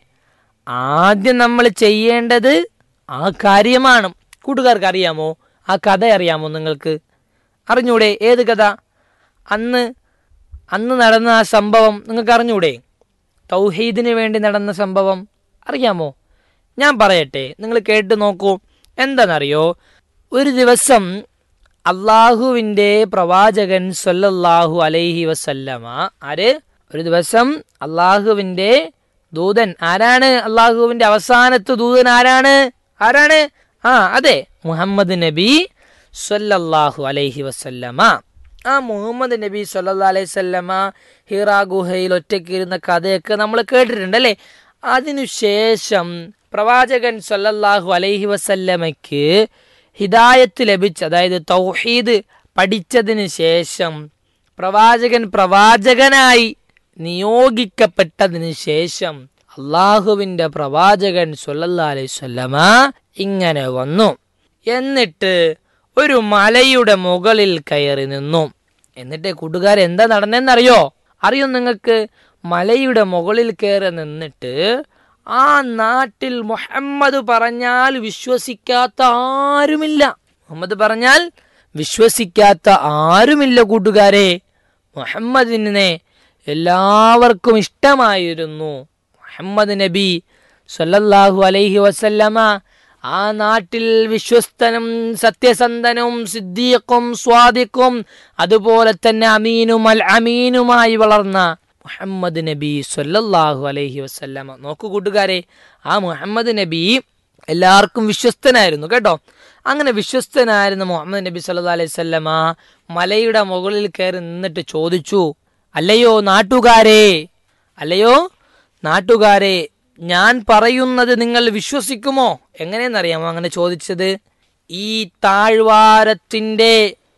ആദ്യം നമ്മൾ ചെയ്യേണ്ടത് ആ കാര്യമാണ് കൂട്ടുകാർക്ക് അറിയാമോ ആ കഥ അറിയാമോ നിങ്ങൾക്ക് അറിഞ്ഞൂടെ ഏത് കഥ അന്ന് അന്ന് നടന്ന ആ സംഭവം നിങ്ങൾക്ക് അറിഞ്ഞൂടെ തൗഹീദിന് വേണ്ടി നടന്ന സംഭവം അറിയാമോ ഞാൻ പറയട്ടെ നിങ്ങൾ കേട്ട് നോക്കൂ എന്താണെന്നറിയോ ഒരു ദിവസം അള്ളാഹുവിൻ്റെ പ്രവാചകൻ സല്ലല്ലാഹു അലൈഹി വസല്ലമ ആര് ഒരു ദിവസം അള്ളാഹുവിൻ്റെ ദൂതൻ ആരാണ് അള്ളാഹുവിൻ്റെ അവസാനത്തെ ദൂതൻ ആരാണ് ആരാണ് ആ അതെ മുഹമ്മദ് നബി സല്ലല്ലാഹു അലൈഹി വസല്ലമ ആ മുഹമ്മദ് നബി സല്ലാ അലൈഹി സ്വല്ലമ ഹിറ ഗുഹയിൽ ഒറ്റയ്ക്ക് ഇരുന്ന കഥയൊക്കെ നമ്മൾ കേട്ടിട്ടുണ്ട് അല്ലേ അതിനുശേഷം പ്രവാചകൻ സല്ലല്ലാഹു അലൈഹി വസല്ലമയ്ക്ക് ഹിദായത്ത് ലഭിച്ച അതായത് തൗഹീദ് പഠിച്ചതിന് ശേഷം പ്രവാചകൻ പ്രവാചകനായി നിയോഗിക്കപ്പെട്ടതിന് ശേഷം അള്ളാഹുവിന്റെ പ്രവാചകൻ സല്ലല്ലാ അലൈഹി സ്വല്ലമ ഇങ്ങനെ വന്നു എന്നിട്ട് ഒരു മലയുടെ മുകളിൽ കയറി നിന്നു എന്നിട്ട് കൂട്ടുകാർ എന്താ നടന്നെന്നറിയോ അറിയോ നിങ്ങൾക്ക് മലയുടെ മുകളിൽ കയറി നിന്നിട്ട് ആ നാട്ടിൽ മുഹമ്മദ് പറഞ്ഞാൽ വിശ്വസിക്കാത്ത ആരുമില്ല മുഹമ്മദ് പറഞ്ഞാൽ വിശ്വസിക്കാത്ത ആരുമില്ല കൂട്ടുകാരെ മുഹമ്മദിനെ എല്ലാവർക്കും ഇഷ്ടമായിരുന്നു മുഹമ്മദ് നബി സല്ലല്ലാഹു അലൈഹി വസല്ലമ ആ നാട്ടിൽ വിശ്വസ്തനും സത്യസന്ധനും സിദ്ദീഖും സ്വാദിഖും അതുപോലെ തന്നെ അമീനും അൽ അമീനുമായി വളർന്ന മുഹമ്മദ് നബി സല്ലല്ലാഹു അലൈഹി വസല്ലമ നോക്കൂ കൂട്ടുകാരെ ആ മുഹമ്മദ് നബി എല്ലാവർക്കും വിശ്വസ്തനായിരുന്നു കേട്ടോ അങ്ങനെ വിശ്വസ്തനായിരുന്ന മുഹമ്മദ് നബി സല്ലല്ലാഹു അലൈഹി വസല്ലമ മലയുടെ മുകളിൽ കയറി നിന്നിട്ട് ചോദിച്ചു അല്ലയോ നാട്ടുകാരെ അല്ലയോ നാട്ടുകാരെ ഞാൻ പറയുന്നത് നിങ്ങൾ വിശ്വസിക്കുമോ എങ്ങനെയെന്നറിയാമോ അങ്ങനെ ചോദിച്ചത് ഈ താഴ്വാരത്തിൻ്റെ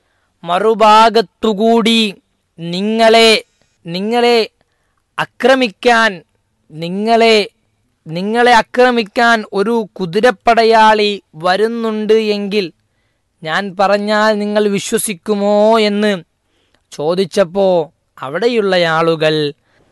മറുഭാഗത്തുകൂടി നിങ്ങളെ നിങ്ങളെ ആക്രമിക്കാൻ നിങ്ങളെ നിങ്ങളെ ആക്രമിക്കാൻ ഒരു കുതിരപ്പടയാളി വരുന്നുണ്ട് എങ്കിൽ ഞാൻ പറഞ്ഞാൽ നിങ്ങൾ വിശ്വസിക്കുമോ എന്ന് ചോദിച്ചപ്പോൾ അവിടെയുള്ള ആളുകൾ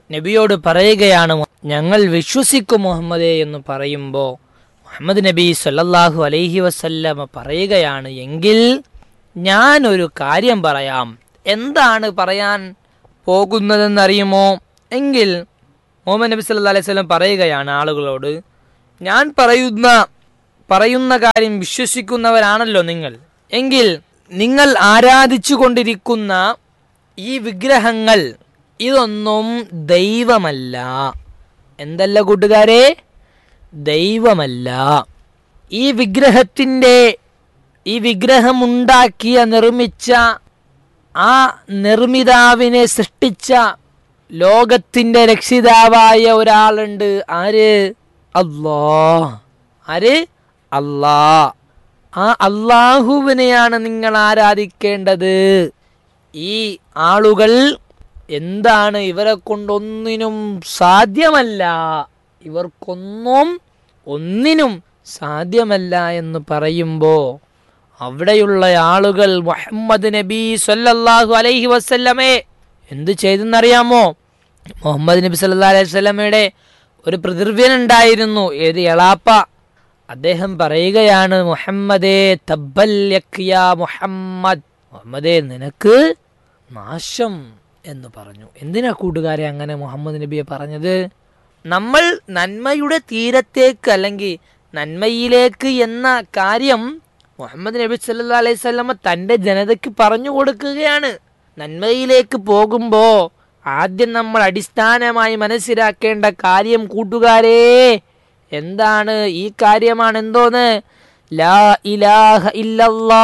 നബിയോട് പറയുകയാണ് ഞങ്ങൾ വിശ്വസിക്കും മുഹമ്മദേ എന്ന് പറയുമ്പോൾ മുഹമ്മദ് നബി സല്ലല്ലാഹു അലൈഹി വസല്ലമ പറയുകയാണ് എങ്കിൽ ഞാൻ ഒരു കാര്യം പറയാം എന്താണ് പറയാൻ പോകുന്നതെന്നറിയുമോ എങ്കിൽ മുഹമ്മദ് നബി സല്ലല്ലാഹു അലൈഹി വസല്ലം പറയുകയാണ് ആളുകളോട് ഞാൻ പറയുന്ന പറയുന്ന കാര്യം വിശ്വസിക്കുന്നവരാണല്ലോ നിങ്ങൾ എങ്കിൽ നിങ്ങൾ ആരാധിച്ചു കൊണ്ടിരിക്കുന്ന ഈ വിഗ്രഹങ്ങൾ ഇതൊന്നും ദൈവമല്ല എന്തല്ല കൂട്ടുകാരെ ദൈവമല്ല ഈ വിഗ്രഹത്തിൻ്റെ ഈ വിഗ്രഹമുണ്ടാക്കിയ നിർമ്മിച്ച ആ നിർമ്മിതാവിനെ സൃഷ്ടിച്ച ലോകത്തിന്റെ രക്ഷിതാവായ ഒരാളുണ്ട് ആര് അല്ലാ ആര് അല്ലാ ആ അള്ളാഹുവിനെയാണ് നിങ്ങൾ ആരാധിക്കേണ്ടത് ഈ ആളുകൾ എന്താണ് ഇവരെ കൊണ്ടൊന്നിനും സാധ്യമല്ല ഇവർക്കൊന്നും ഒന്നിനും സാധ്യമല്ല എന്ന് പറയുമ്പോൾ അവിടെയുള്ള ആളുകൾ മുഹമ്മദ് നബി സല്ലല്ലാഹു അലൈഹി വസല്ലമേ എന്ത് ചെയ്തെന്നറിയാമോ മുഹമ്മദ് നബി സല്ലല്ലാഹു അലൈഹി വസല്ലമയുടെ ഒരു പ്രതിർവ്യൻ ഉണ്ടായിരുന്നു ഏത് എളാപ്പ അദ്ദേഹം പറയുകയാണ് മുഹമ്മദേ തബ്ബൽ യക് യാ മുഹമ്മദ് മുഹമ്മദേ നിനക്ക് നാശം എന്ന് പറഞ്ഞു എന്തിനാ കൂട്ടുകാരെ അങ്ങനെ മുഹമ്മദ് നബിയെ പറഞ്ഞത് നമ്മൾ നന്മയുടെ തീരത്തേക്ക് അല്ലെങ്കിൽ നന്മയിലേക്ക് എന്ന കാര്യം മുഹമ്മദ് നബി സല്ലാ അലൈഹി സ്വലമ തൻ്റെ ജനതയ്ക്ക് പറഞ്ഞു കൊടുക്കുകയാണ് നന്മയിലേക്ക് പോകുമ്പോൾ ആദ്യം നമ്മൾ അടിസ്ഥാനമായി മനസ്സിലാക്കേണ്ട കാര്യം കൂട്ടുകാരേ എന്താണ് ഈ കാര്യമാണ് എന്തോന്ന് ലാ ഇലാഹ ഇല്ലല്ലാ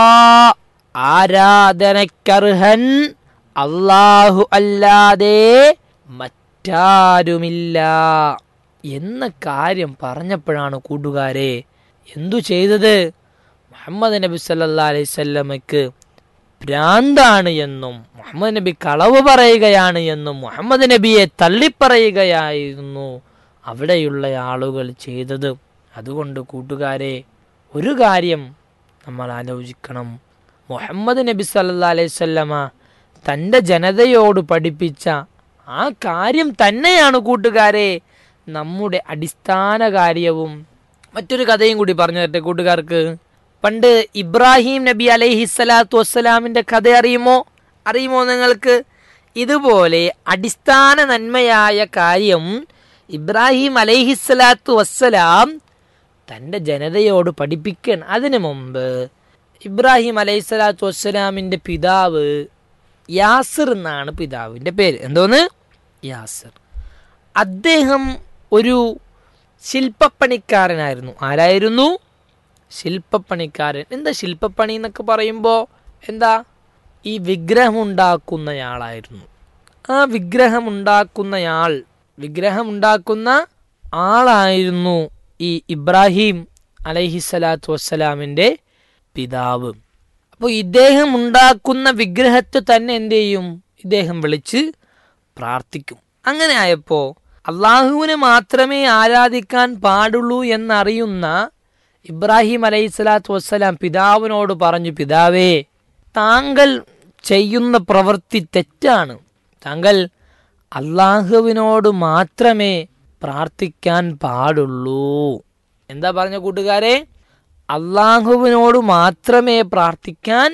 ആരാധനക്കർഹൻ അള്ളാഹു അല്ലാതെ മറ്റാരുമില്ല എന്ന കാര്യം പറഞ്ഞപ്പോഴാണ് കൂട്ടുകാരെ എന്തു ചെയ്തത് മുഹമ്മദ് നബി സല്ലാ അലൈഹി സ്വല്ലമയ്ക്ക് ഭ്രാന്താണ് എന്നും മുഹമ്മദ് നബി കളവ് പറയുകയാണ് എന്നും മുഹമ്മദ് നബിയെ തള്ളിപ്പറയുകയായിരുന്നു അവിടെയുള്ള ആളുകൾ ചെയ്തത് അതുകൊണ്ട് കൂട്ടുകാരെ ഒരു കാര്യം നമ്മൾ ആലോചിക്കണം മുഹമ്മദ് നബി സല്ലാ അലൈഹി സ്വല്ലമ തൻ്റെ ജനതയോട് പഠിപ്പിച്ച ആ കാര്യം തന്നെയാണ് കൂട്ടുകാരെ നമ്മുടെ അടിസ്ഥാന കാര്യവും മറ്റൊരു കഥയും കൂടി പറഞ്ഞു തരട്ടെ കൂട്ടുകാർക്ക് പണ്ട് ഇബ്രാഹിം നബി അലൈഹിസ്സലാത്തു വസ്സലാമിൻ്റെ കഥ അറിയുമോ അറിയുമോ നിങ്ങൾക്ക് ഇതുപോലെ അടിസ്ഥാന നന്മയായ കാര്യം ഇബ്രാഹിം അലൈഹിസ്സലാത്തു വസ്സലാം തൻ്റെ ജനതയോട് പഠിപ്പിക്കണം അതിനു മുമ്പ് ഇബ്രാഹിം അലൈഹിസ്സലാത്തു വസ്സലാമിൻ്റെ പിതാവ് യാസിർ എന്നാണ് പിതാവിൻ്റെ പേര് എന്തോന്ന് യാസിർ അദ്ദേഹം ഒരു ശില്പപ്പണിക്കാരനായിരുന്നു ആരായിരുന്നു ശില്പപ്പണിക്കാരൻ എന്താ ശില്പപ്പണി എന്നൊക്കെ പറയുമ്പോൾ എന്താ ഈ വിഗ്രഹമുണ്ടാക്കുന്നയാളായിരുന്നു ആ വിഗ്രഹമുണ്ടാക്കുന്നയാൾ വിഗ്രഹമുണ്ടാക്കുന്ന ആളായിരുന്നു ഈ ഇബ്രാഹിം അലൈഹിസ്സലാത്തു വസ്സലാമിൻ്റെ പിതാവ് അപ്പോൾ ഇദ്ദേഹം ഉണ്ടാക്കുന്ന വിഗ്രഹത്തെ തന്നെ എന്ത് ചെയ്യും ഇദ്ദേഹം വിളിച്ച് പ്രാർത്ഥിക്കും അങ്ങനെ ആയപ്പോൾ അള്ളാഹുവിനെ മാത്രമേ ആരാധിക്കാൻ പാടുള്ളൂ എന്നറിയുന്ന ഇബ്രാഹിം അലൈഹി സ്വലാത്തു വസ്സലാം പിതാവിനോട് പറഞ്ഞു പിതാവേ താങ്കൾ ചെയ്യുന്ന പ്രവൃത്തി തെറ്റാണ് താങ്കൾ അള്ളാഹുവിനോട് മാത്രമേ പ്രാർത്ഥിക്കാൻ പാടുള്ളൂ എന്താ പറഞ്ഞ കൂട്ടുകാരെ അള്ളാഹുവിനോട് മാത്രമേ പ്രാർത്ഥിക്കാൻ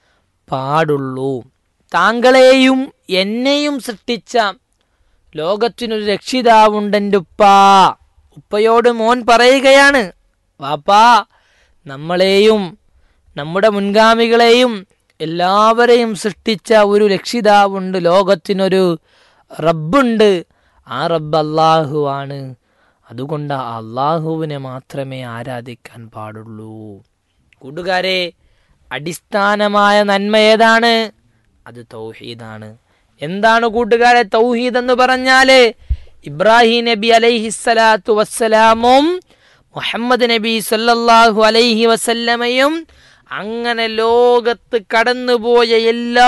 പാടുള്ളൂ താങ്കളെയും എന്നെയും സൃഷ്ടിച്ച ലോകത്തിനൊരു രക്ഷിതാവുണ്ടെൻ്റെ ഉപ്പാ ഉപ്പയോട് മോൻ പറയുകയാണ് വാപ്പാ നമ്മളെയും നമ്മുടെ മുൻഗാമികളെയും എല്ലാവരെയും സൃഷ്ടിച്ച ഒരു രക്ഷിതാവുണ്ട് ലോകത്തിനൊരു റബ്ബുണ്ട് ആ റബ്ബ് അള്ളാഹു ആണ് അതുകൊണ്ട് ആ അള്ളാഹുവിനെ മാത്രമേ ആരാധിക്കാൻ പാടുള്ളൂ കൂട്ടുകാരെ അടിസ്ഥാനമായ നന്മ ഏതാണ് അത് തൗഹീദാണ് എന്താണ് കൂട്ടുകാരെ തൗഹീദ് എന്ന് പറഞ്ഞാല് ഇബ്രാഹിം നബി അലൈഹിസ്സലാത്തു വസ്സലാമും മുഹമ്മദ് നബി സല്ലല്ലാഹു അലൈഹി വസല്ലമയും അങ്ങനെ ലോകത്ത് കടന്നുപോയ എല്ലാ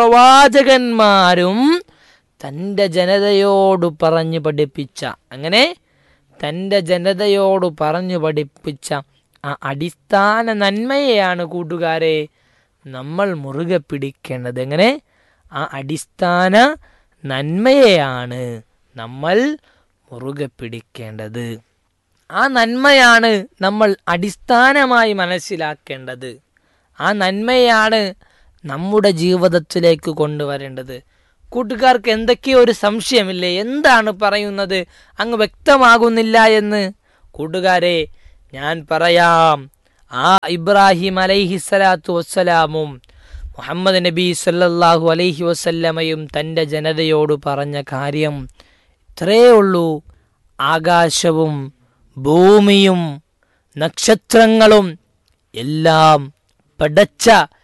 പ്രവാചകന്മാരും തൻ്റെ ജനതയോട് പറഞ്ഞു പഠിപ്പിച്ച അങ്ങനെ തൻ്റെ ജനതയോട് പറഞ്ഞു പഠിപ്പിച്ച ആ അടിസ്ഥാന നന്മയെയാണ് കൂട്ടുകാരെ നമ്മൾ മുറുകെ പിടിക്കേണ്ടത് എങ്ങനെ ആ അടിസ്ഥാന നന്മയെയാണ് നമ്മൾ മുറുകെ പിടിക്കേണ്ടത് ആ നന്മയാണ് നമ്മൾ അടിസ്ഥാനമായി മനസ്സിലാക്കേണ്ടത് ആ നന്മയാണ് നമ്മുടെ ജീവിതത്തിലേക്ക് കൊണ്ടുവരേണ്ടത് കൂട്ടുകാർക്ക് എന്തൊക്കെയോ ഒരു സംശയമില്ലേ എന്താണ് പറയുന്നത് അങ്ങ് വ്യക്തമാകുന്നില്ല എന്ന് കൂട്ടുകാരെ ഞാൻ പറയാം ആ ഇബ്രാഹിം അലൈഹിസ്സലാത്തു വസ്സലാമും മുഹമ്മദ് നബി സല്ലല്ലാഹു അലൈഹി വസല്ലമയും തൻ്റെ ജനതയോട് പറഞ്ഞ കാര്യം ഇത്രയേ ഉള്ളൂ ആകാശവും ഭൂമിയും നക്ഷത്രങ്ങളും എല്ലാം പടച്ച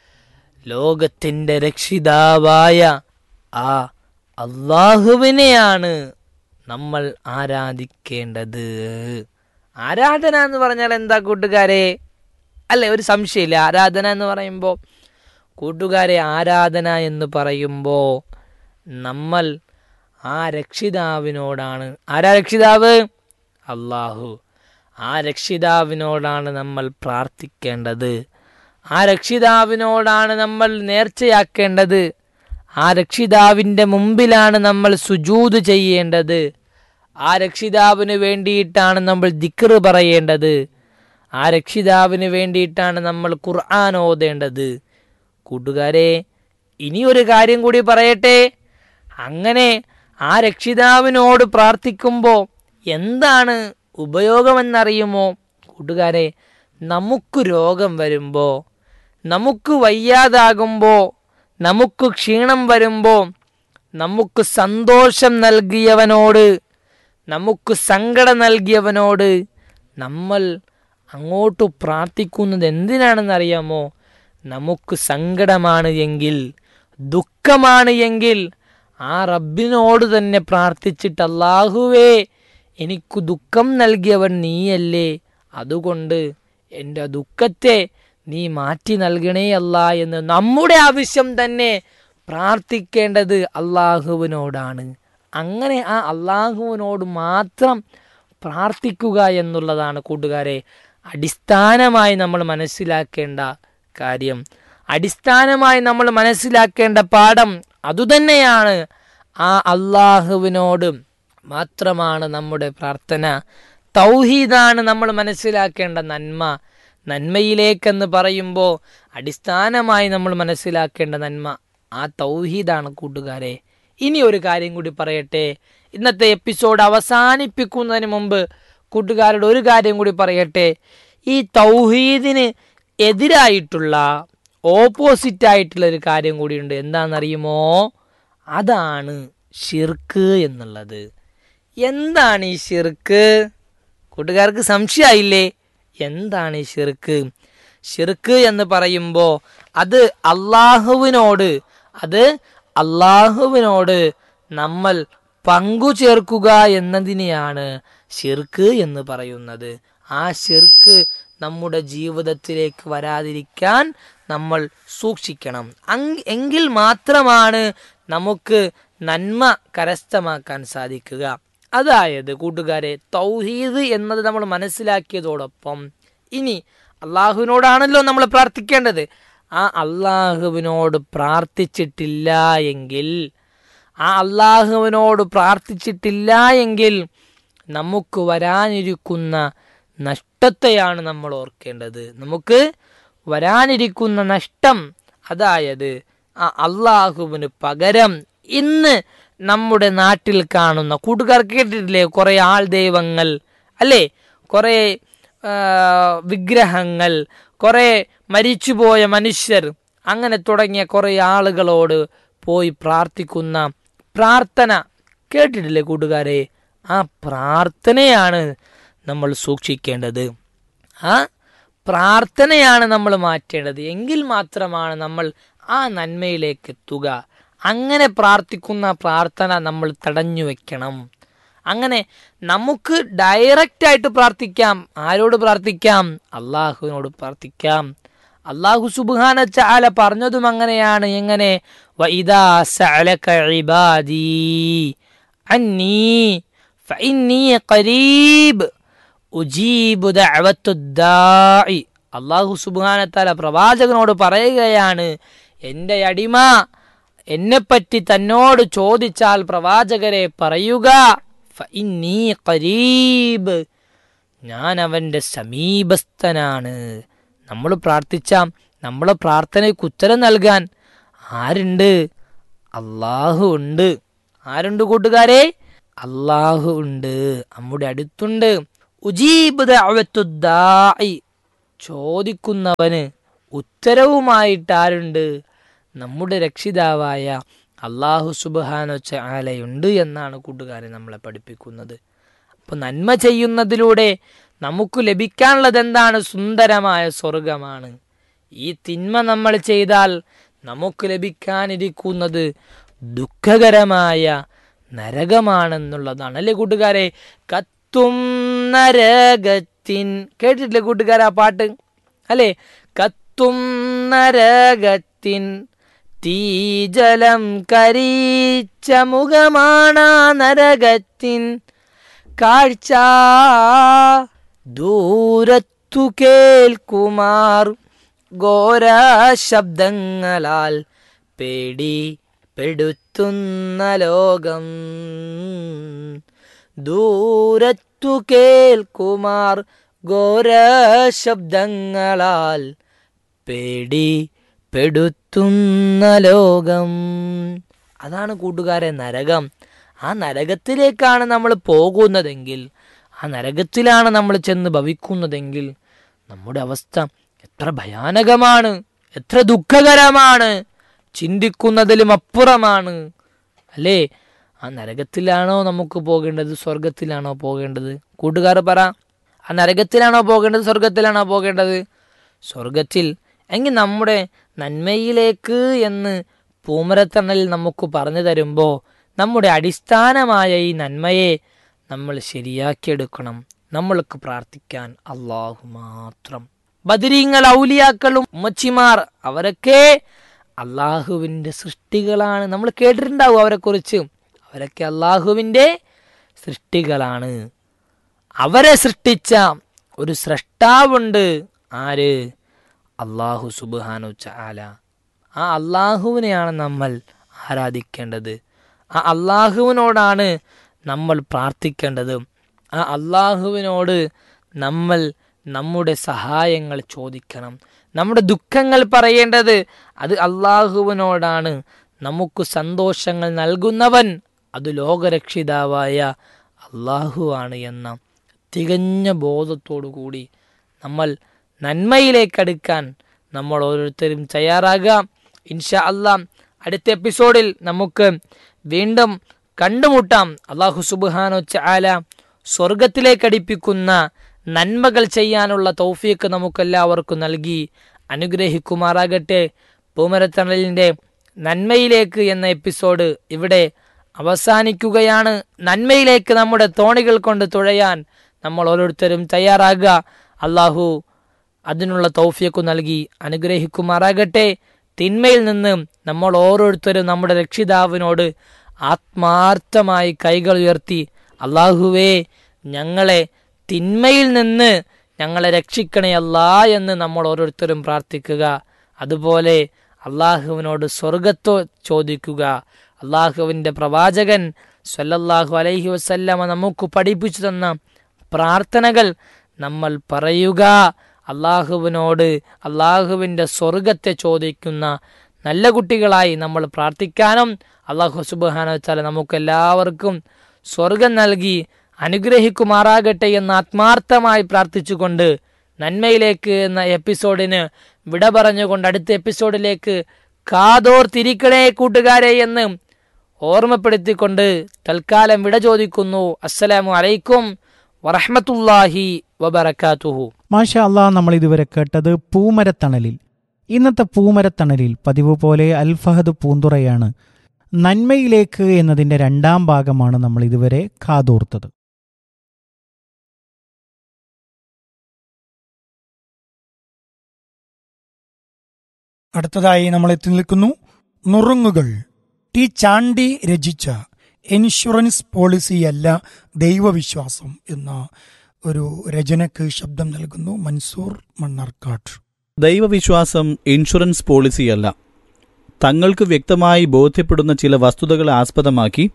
ലോകത്തിൻ്റെ രക്ഷിതാവായ ആ അള്ളാഹുവിനെയാണ് നമ്മൾ ആരാധിക്കേണ്ടത് ആരാധന എന്ന് പറഞ്ഞാൽ എന്താ കൂട്ടുകാരെ അല്ലേ ഒരു സംശയമില്ല ആരാധന എന്ന് പറയുമ്പോൾ കൂട്ടുകാരെ ആരാധന എന്ന് പറയുമ്പോൾ നമ്മൾ ആ രക്ഷിതാവിനോടാണ് ആരാ രക്ഷിതാവ് അള്ളാഹു ആ രക്ഷിതാവിനോടാണ് നമ്മൾ പ്രാർത്ഥിക്കേണ്ടത് ആ രക്ഷിതാവിനോടാണ് നമ്മൾ നേർച്ചയാക്കേണ്ടത് ആ രക്ഷിതാവിൻ്റെ മുമ്പിലാണ് നമ്മൾ സുജൂത് ചെയ്യേണ്ടത് ആ രക്ഷിതാവിന് വേണ്ടിയിട്ടാണ് നമ്മൾ ദിക്റ് പറയേണ്ടത് ആ രക്ഷിതാവിന് വേണ്ടിയിട്ടാണ് നമ്മൾ ഖുർആൻ ഓതേണ്ടത് കൂട്ടുകാരെ ഇനി ഒരു കാര്യം കൂടി പറയട്ടെ അങ്ങനെ ആ രക്ഷിതാവിനോട് പ്രാർത്ഥിക്കുമ്പോൾ എന്താണ് ഉപയോഗമെന്നറിയുമോ കൂട്ടുകാരെ നമുക്ക് രോഗം വരുമ്പോൾ നമുക്ക് വയ്യാതാകുമ്പോൾ നമുക്ക് ക്ഷീണം വരുമ്പോൾ നമുക്ക് സന്തോഷം നൽകിയവനോട് നമുക്ക് സങ്കടം നൽകിയവനോട് നമ്മൾ അങ്ങോട്ട് പ്രാർത്ഥിക്കുന്നത് എന്തിനാണെന്നറിയാമോ നമുക്ക് സങ്കടമാണ് എങ്കിൽ ദുഃഖമാണ് എങ്കിൽ ആ റബ്ബിനോട് തന്നെ പ്രാർത്ഥിച്ചിട്ട് അല്ലാഹുവേ എനിക്ക് ദുഃഖം നൽകിയവൻ നീയല്ലേ അതുകൊണ്ട് എൻ്റെ ദുഃഖത്തെ നീ മാറ്റി നൽകണേ അല്ല എന്ന് നമ്മുടെ ആവശ്യം തന്നെ പ്രാർത്ഥിക്കേണ്ടത് അള്ളാഹുവിനോടാണ് അങ്ങനെ ആ അള്ളാഹുവിനോട് മാത്രം പ്രാർത്ഥിക്കുക എന്നുള്ളതാണ് കൂട്ടുകാരെ അടിസ്ഥാനമായി നമ്മൾ മനസ്സിലാക്കേണ്ട കാര്യം അടിസ്ഥാനമായി നമ്മൾ മനസ്സിലാക്കേണ്ട പാഠം അതുതന്നെയാണ് ആ അള്ളാഹുവിനോട് മാത്രമാണ് നമ്മുടെ പ്രാർത്ഥന തൗഹീദാണ് നമ്മൾ മനസ്സിലാക്കേണ്ട നന്മ നന്മയിലേക്കെന്ന് പറയുമ്പോൾ അടിസ്ഥാനമായി നമ്മൾ മനസ്സിലാക്കേണ്ട നന്മ ആ തൗഹീദാണ് കൂട്ടുകാരെ ഇനി ഒരു കാര്യം കൂടി പറയട്ടെ ഇന്നത്തെ എപ്പിസോഡ് അവസാനിപ്പിക്കുന്നതിന് മുമ്പ് കൂട്ടുകാരോട് ഒരു കാര്യം കൂടി പറയട്ടെ ഈ തൗഹീദിന് എതിരായിട്ടുള്ള ഓപ്പോസിറ്റ് ആയിട്ടുള്ള ഒരു കാര്യം കൂടിയുണ്ട് എന്താണെന്നറിയുമോ അതാണ് ഷിർക്ക് എന്നുള്ളത് എന്താണ് ഈ ഷിർക്ക് കൂട്ടുകാർക്ക് സംശയമായില്ലേ എന്താണ് ഈ ഷിർക്ക് ഷിർക്ക് എന്ന് പറയുമ്പോൾ അത് അള്ളാഹുവിനോട് അത് അള്ളാഹുവിനോട് നമ്മൾ പങ്കു ചേർക്കുക എന്നതിനെയാണ് ഷിർക്ക് എന്ന് പറയുന്നത് ആ ഷിർക്ക് നമ്മുടെ ജീവിതത്തിലേക്ക് വരാതിരിക്കാൻ നമ്മൾ സൂക്ഷിക്കണം അങ് എങ്കിൽ മാത്രമാണ് നമുക്ക് നന്മ കരസ്ഥമാക്കാൻ സാധിക്കുക അതായത് കൂട്ടുകാരെ തൗഹീദ് എന്നത് നമ്മൾ മനസ്സിലാക്കിയതോടൊപ്പം ഇനി അള്ളാഹുവിനോടാണല്ലോ നമ്മൾ പ്രാർത്ഥിക്കേണ്ടത് ആ അള്ളാഹുവിനോട് പ്രാർത്ഥിച്ചിട്ടില്ല എങ്കിൽ ആ അള്ളാഹുവിനോട് പ്രാർത്ഥിച്ചിട്ടില്ല എങ്കിൽ നമുക്ക് വരാനിരിക്കുന്ന നഷ്ടത്തെയാണ് നമ്മൾ ഓർക്കേണ്ടത് നമുക്ക് വരാനിരിക്കുന്ന നഷ്ടം അതായത് ആ അള്ളാഹുവിന് പകരം ഇന്ന് നമ്മുടെ നാട്ടിൽ കാണുന്ന കൂട്ടുകാർ കേട്ടിട്ടില്ലേ കുറേ ആൾ ദൈവങ്ങൾ അല്ലേ കുറേ ആ, വിഗ്രഹങ്ങൾ കുറേ മരിച്ചുപോയ മനുഷ്യർ അങ്ങനെ തുടങ്ങിയ കുറേ ആളുകളോട് പോയി പ്രാർത്ഥിക്കുന്ന പ്രാർത്ഥന കേട്ടിട്ടില്ലേ കൂട്ടുകാരെ ആ പ്രാർത്ഥനയാണ് നമ്മൾ സൂക്ഷിക്കേണ്ടത് ആ പ്രാർത്ഥനയാണ് നമ്മൾ മാറ്റേണ്ടത് എങ്കിൽ മാത്രമാണ് നമ്മൾ ആ നന്മയിലേക്ക് എത്തുക അങ്ങനെ പ്രാർത്ഥിക്കുന്ന പ്രാർത്ഥന നമ്മൾ തടഞ്ഞു വെക്കണം അങ്ങനെ നമുക്ക് ഡയറക്റ്റ് ആയിട്ട് പ്രാർത്ഥിക്കാം ആരോട് പ്രാർത്ഥിക്കാം അള്ളാഹുവിനോട് പ്രാർത്ഥിക്കാം അള്ളാഹു സുബാന ചാല പറഞ്ഞതും അങ്ങനെയാണ് എങ്ങനെ വഇദാ സഅലക ഇബാദി അന്നീ ഫഇന്നീ ഖരീബ് ഉജീബു ദഅവത്തുദ്ദാഇ അള്ളാഹു സുബാനത്താല പ്രവാചകനോട് പറയുകയാണ് എൻ്റെ അടിമ എന്നെപ്പറ്റി തന്നോട് ചോദിച്ചാൽ പ്രവാചകരെ പറയുക ഫഇന്നീ ഖരീബ് ഞാൻ അവൻ്റെ സമീപസ്ഥനാണ് നമ്മൾ പ്രാർത്ഥിച്ച നമ്മളെ പ്രാർത്ഥനയ്ക്ക് ഉത്തരം നൽകാൻ ആരുണ്ട് അള്ളാഹു ഉണ്ട് ആരുണ്ട് കൂട്ടുകാരെ അള്ളാഹു ഉണ്ട് നമ്മുടെ അടുത്തുണ്ട് ഉജീബ് ദഅവത്തുദ്ദാഇ ചോദിക്കുന്നവന് ഉത്തരവുമായിട്ട് ആരുണ്ട് നമ്മുടെ രക്ഷിതാവായ അള്ളാഹു സുബാനോ ചാലയുണ്ട് എന്നാണ് കൂട്ടുകാരെ നമ്മളെ പഠിപ്പിക്കുന്നത് അപ്പോൾ നന്മ ചെയ്യുന്നതിലൂടെ നമുക്ക് ലഭിക്കാനുള്ളത് എന്താണ് സുന്ദരമായ സ്വർഗമാണ് ഈ തിന്മ നമ്മൾ ചെയ്താൽ നമുക്ക് ലഭിക്കാനിരിക്കുന്നത് ദുഃഖകരമായ നരകമാണെന്നുള്ളതാണ് അല്ലേ കൂട്ടുകാരെ കത്തും നരകത്തിൻ കേട്ടിട്ടില്ലേ കൂട്ടുകാരെ ആ പാട്ട് അല്ലേ കത്തും നരകത്തിൻ തീജലം കരിച്ച മുഖമാണ് നരകത്തിൻ കാഴ്ച ദൂരത്തു കേൾക്കുമാർ ഘോര ശബ്ദങ്ങളാൽ പേടി പെടുത്തുന്ന ലോകം ദൂരത്തു കേൾക്കുമാർ ഘോര ശബ്ദങ്ങളാൽ പേടി പെടുത്തുന്ന ലോകം അതാണ് കൂട്ടുകാരെ നരകം ആ നരകത്തിലേക്കാണ് നമ്മൾ പോകുന്നതെങ്കിൽ ആ നരകത്തിലാണ് നമ്മൾ ചെന്ന് ഭവിക്കുന്നതെങ്കിൽ നമ്മുടെ അവസ്ഥ എത്ര ഭയാനകമാണ് എത്ര ദുഃഖകരമാണ് ചിന്തിക്കുന്നതിലും അപ്പുറമാണ് അല്ലേ ആ നരകത്തിലാണോ നമുക്ക് പോകേണ്ടത് സ്വർഗത്തിലാണോ പോകേണ്ടത് കൂട്ടുകാർ പറ ആ നരകത്തിലാണോ പോകേണ്ടത് സ്വർഗത്തിലാണോ പോകേണ്ടത് സ്വർഗത്തിൽ എങ്കിൽ നമ്മുടെ നന്മയിലേക്ക് എന്ന് പൂമരത്തണലിൽ നമുക്ക് പറഞ്ഞു തരുമ്പോൾ നമ്മുടെ അടിസ്ഥാനമായ ഈ നന്മയെ നമ്മൾ ശരിയാക്കിയെടുക്കണം നമ്മൾക്ക് പ്രാർത്ഥിക്കാൻ അള്ളാഹു മാത്രം ബദരീങ്ങൾ ഔലിയാക്കളും ഉമ്മച്ചിമാർ അവരൊക്കെ അള്ളാഹുവിൻ്റെ സൃഷ്ടികളാണ് നമ്മൾ കേട്ടിട്ടുണ്ടാവും അവരെക്കുറിച്ച് അവരൊക്കെ അള്ളാഹുവിൻ്റെ സൃഷ്ടികളാണ് അവരെ സൃഷ്ടിച്ച ഒരു സ്രഷ്ടാവുണ്ട് ആര് അള്ളാഹു സുബാനു ചാല ആ അള്ളാഹുവിനെയാണ് നമ്മൾ ആരാധിക്കേണ്ടത് ആ അള്ളാഹുവിനോടാണ് നമ്മൾ പ്രാർത്ഥിക്കേണ്ടത് ആ അള്ളാഹുവിനോട് നമ്മൾ നമ്മുടെ സഹായങ്ങൾ ചോദിക്കണം നമ്മുടെ ദുഃഖങ്ങൾ പറയേണ്ടത് അത് അള്ളാഹുവിനോടാണ് നമുക്ക് സന്തോഷങ്ങൾ നൽകുന്നവൻ അത് ലോകരക്ഷിതാവായ അള്ളാഹു ആണ് എന്ന തികഞ്ഞ ബോധത്തോടു കൂടി നമ്മൾ നന്മയിലേക്കടുക്കാൻ നമ്മൾ ഓരോരുത്തരും തയ്യാറാകാം ഇൻഷാ അല്ലാം അടുത്ത എപ്പിസോഡിൽ നമുക്ക് വീണ്ടും കണ്ടുമുട്ടാം അള്ളാഹു സുബാനോ ചാല സ്വർഗത്തിലേക്കടിപ്പിക്കുന്ന നന്മകൾ ചെയ്യാനുള്ള തൗഫീക്ക് നമുക്കെല്ലാവർക്കും നൽകി അനുഗ്രഹിക്കുമാറാകട്ടെ പൂമരത്തണലിൻ്റെ നന്മയിലേക്ക് എന്ന എപ്പിസോഡ് ഇവിടെ അവസാനിക്കുകയാണ് നന്മയിലേക്ക് നമ്മുടെ തോണികൾ കൊണ്ട് തുഴയാൻ നമ്മൾ ഓരോരുത്തരും തയ്യാറാകുക അള്ളാഹു അതിനുള്ള തൗഫിയക്കു നൽകി അനുഗ്രഹിക്കുമാറാകട്ടെ തിന്മയിൽ നിന്ന് നമ്മൾ ഓരോരുത്തരും നമ്മുടെ രക്ഷിതാവിനോട് ആത്മാർത്ഥമായി കൈകൾ ഉയർത്തി അള്ളാഹുവേ ഞങ്ങളെ തിന്മയിൽ നിന്ന് ഞങ്ങളെ രക്ഷിക്കണേ അല്ലാ എന്ന് നമ്മൾ ഓരോരുത്തരും പ്രാർത്ഥിക്കുക അതുപോലെ അള്ളാഹുവിനോട് സ്വർഗത്തോ ചോദിക്കുക അള്ളാഹുവിൻ്റെ പ്രവാചകൻ സല്ലല്ലാഹു അലൈഹി വസല്ലമ നമുക്ക് പഠിപ്പിച്ചു തന്ന പ്രാർത്ഥനകൾ നമ്മൾ പറയുക അള്ളാഹുവിനോട് അള്ളാഹുവിൻ്റെ സ്വർഗത്തെ ചോദിക്കുന്ന നല്ല കുട്ടികളായി നമ്മൾ പ്രാർത്ഥിക്കാനും അള്ളാഹു സുബാന വെച്ചാൽ നമുക്കെല്ലാവർക്കും സ്വർഗം നൽകി അനുഗ്രഹിക്കുമാറാകട്ടെ എന്ന് ആത്മാർത്ഥമായി പ്രാർത്ഥിച്ചുകൊണ്ട് നന്മയിലേക്ക് എന്ന എപ്പിസോഡിന് വിട പറഞ്ഞുകൊണ്ട് അടുത്ത എപ്പിസോഡിലേക്ക് കാതോർത്തിരിക്കണേ കൂട്ടുകാരെ എന്ന് ഓർമ്മപ്പെടുത്തിക്കൊണ്ട് തൽക്കാലം വിട ചോദിക്കുന്നു അസ്സലാമു അലൈക്കും വറഹമത്തുല്ലാഹി വബർക്കാത്തുഹു മാഷാ അള്ളാഹ് നമ്മൾ ഇതുവരെ കേട്ടത് പൂമരത്തണലിൽ ഇന്നത്തെ പൂമരത്തണലിൽ പതിവ് പോലെ അൽഫഹദ് പൂന്തുറയാണ് നന്മയിലേക്ക് എന്നതിൻ്റെ രണ്ടാം ഭാഗമാണ് നമ്മൾ ഇതുവരെ കാതോർത്തത് അടുത്തതായി നമ്മൾ എത്തി നിൽക്കുന്നു നുറുങ്ങുകൾ ടി ചാണ്ടി രചിച്ച ഇൻഷുറൻസ് പോളിസിയല്ല ദൈവവിശ്വാസം എന്ന ഒരു രചനയ്ക്ക് ശബ്ദം നൽകുന്നു മൻസൂർ മണ്ണാർക്കാട് ദൈവവിശ്വാസം ഇൻഷുറൻസ് പോളിസിയല്ല തങ്ങൾക്ക് വ്യക്തമായി ബോധ്യപ്പെടുന്ന ചില വസ്തുതകളെ ആസ്പദമാക്കി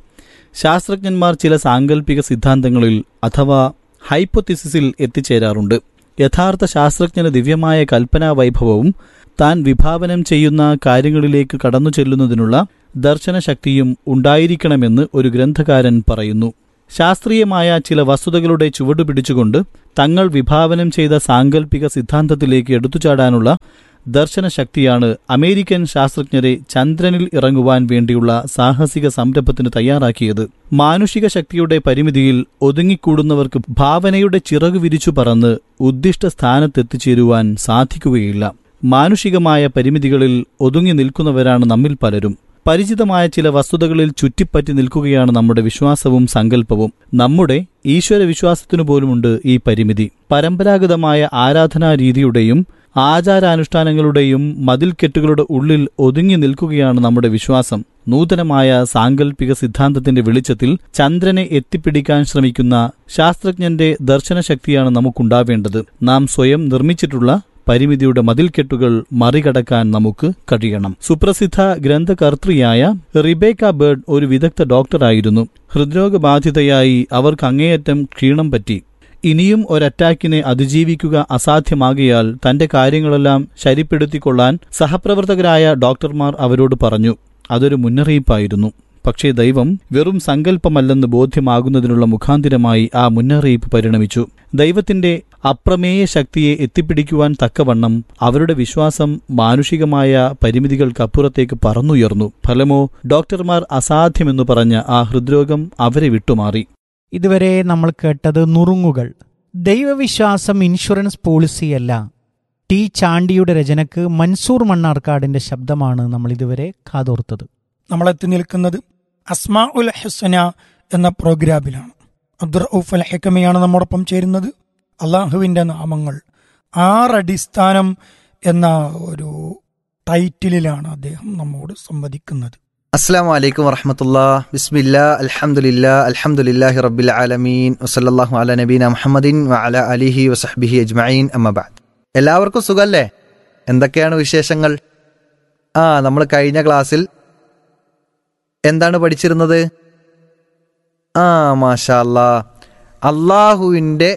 ശാസ്ത്രജ്ഞന്മാർ ചില സാങ്കല്പിക സിദ്ധാന്തങ്ങളിൽ അഥവാ ഹൈപ്പൊത്തിസിസിൽ എത്തിച്ചേരാറുണ്ട് യഥാർത്ഥ ശാസ്ത്രജ്ഞന് ദിവ്യമായ കൽപ്പനാ വൈഭവവും താൻ വിഭാവനം ചെയ്യുന്ന കാര്യങ്ങളിലേക്ക് കടന്നു ചെല്ലുന്നതിനുള്ള ദർശനശക്തിയും ഉണ്ടായിരിക്കണമെന്ന് ഒരു ഗ്രന്ഥകാരൻ പറയുന്നു ശാസ്ത്രീയമായ ചില വസ്തുതകളുടെ ചുവട് പിടിച്ചുകൊണ്ട് തങ്ങൾ വിഭാവനം ചെയ്ത സാങ്കല്പിക സിദ്ധാന്തത്തിലേക്ക് എടുത്തുചാടാനുള്ള ദർശനശക്തിയാണ് അമേരിക്കൻ ശാസ്ത്രജ്ഞരെ ചന്ദ്രനിൽ ഇറങ്ങുവാൻ വേണ്ടിയുള്ള സാഹസിക സംരംഭത്തിന് തയ്യാറാക്കിയത് മാനുഷിക ശക്തിയുടെ പരിമിതിയിൽ ഒതുങ്ങിക്കൂടുന്നവർക്ക് ഭാവനയുടെ ചിറകു വിരിച്ചു പറന്ന് ഉദ്ദിഷ്ട സ്ഥാനത്തെത്തിച്ചേരുവാൻ സാധിക്കുകയില്ല മാനുഷികമായ പരിമിതികളിൽ ഒതുങ്ങി നിൽക്കുന്നവരാണ് നമ്മിൽ പലരും പരിചിതമായ ചില വസ്തുതകളിൽ ചുറ്റിപ്പറ്റി നിൽക്കുകയാണ് നമ്മുടെ വിശ്വാസവും സങ്കല്പവും നമ്മുടെ ഈശ്വര വിശ്വാസത്തിനു പോലുമുണ്ട് ഈ പരിമിതി പരമ്പരാഗതമായ ആരാധനാ രീതിയുടെയും ആചാരാനുഷ്ഠാനങ്ങളുടെയും മതിൽക്കെട്ടുകളുടെ ഉള്ളിൽ ഒതുങ്ങി നിൽക്കുകയാണ് നമ്മുടെ വിശ്വാസം നൂതനമായ സാങ്കല്പിക സിദ്ധാന്തത്തിന്റെ വെളിച്ചത്തിൽ ചന്ദ്രനെ എത്തിപ്പിടിക്കാൻ ശ്രമിക്കുന്ന ശാസ്ത്രജ്ഞന്റെ ദർശനശക്തിയാണ് നമുക്കുണ്ടാവേണ്ടത് നാം സ്വയം നിർമ്മിച്ചിട്ടുള്ള പരിമിതിയുടെ മതിൽക്കെട്ടുകൾ മറികടക്കാൻ നമുക്ക് കഴിയണം സുപ്രസിദ്ധ ഗ്രന്ഥകർത്തൃയായ റിബേക്ക ബേർഡ് ഒരു വിദഗ്ധ ഡോക്ടറായിരുന്നു ഹൃദ്രോഗബാധിതയായി അവർക്ക് അങ്ങേയറ്റം ക്ഷീണം പറ്റി ഇനിയും ഒരറ്റാക്കിനെ അതിജീവിക്കുക അസാധ്യമാകിയാൽ തന്റെ കാര്യങ്ങളെല്ലാം ശരിപ്പെടുത്തിക്കൊള്ളാൻ സഹപ്രവർത്തകരായ ഡോക്ടർമാർ അവരോട് പറഞ്ഞു അതൊരു മുന്നറിയിപ്പായിരുന്നു പക്ഷേ ദൈവം വെറും സങ്കല്പമല്ലെന്ന് ബോധ്യമാകുന്നതിനുള്ള മുഖാന്തിരമായി ആ മുന്നറിയിപ്പ് പരിണമിച്ചു ദൈവത്തിന്റെ അപ്രമേയ ശക്തിയെ എത്തിപ്പിടിക്കുവാൻ തക്കവണ്ണം അവരുടെ വിശ്വാസം മാനുഷികമായ പരിമിതികൾക്കപ്പുറത്തേക്ക് പറന്നുയർന്നു ഫലമോ ഡോക്ടർമാർ അസാധ്യമെന്നു പറഞ്ഞ ആ ഹൃദ്രോഗം അവരെ വിട്ടുമാറി ഇതുവരെ നമ്മൾ കേട്ടത് നുറുങ്ങുകൾ ദൈവവിശ്വാസം ഇൻഷുറൻസ് പോളിസിയല്ല ടി ചാണ്ടിയുടെ രചനക്ക് മൻസൂർ മണ്ണാർക്കാടിന്റെ ശബ്ദമാണ് നമ്മൾ ഇതുവരെ കാതോർത്തത് നമ്മൾ എത്തി നിൽക്കുന്നത് അസ്മാ ഉൽ ഹുസന എന്ന പ്രോഗ്രാമിലാണ് അബ്ദുർ ഔഫ് അൽ ഹെക്കമയാണ് നമ്മോടൊപ്പം ചേരുന്നത് അള്ളാഹുവിൻ്റെ നാമങ്ങൾ ആറടിസ്ഥാനം എന്ന ഒരു ടൈറ്റിലിലാണ് അദ്ദേഹം നമ്മോട് സംവദിക്കുന്നത് അസ്സാം വലൈക്കും വറഹമത്തുള്ള ബിസ്മില്ല അൽഹംദുലില്ല അൽഹംദുലില്ലാഹി റബ്ബിൽ ആലമീൻ വസല്ലല്ലാഹു അല നബീന മുഹമ്മദിൻ വഅല അലിഹി വസഹ്ബിഹി അജ്മഈൻ അമ്മബാദ് എല്ലാവർക്കും സുഖല്ലേ എന്തൊക്കെയാണ് വിശേഷങ്ങൾ ആ നമ്മൾ കഴിഞ്ഞ ക്ലാസ്സിൽ എന്താണ് പഠിച്ചിരുന്നത് ആ മാഷാ അല്ലാ അള്ളാഹുവിൻ്റെ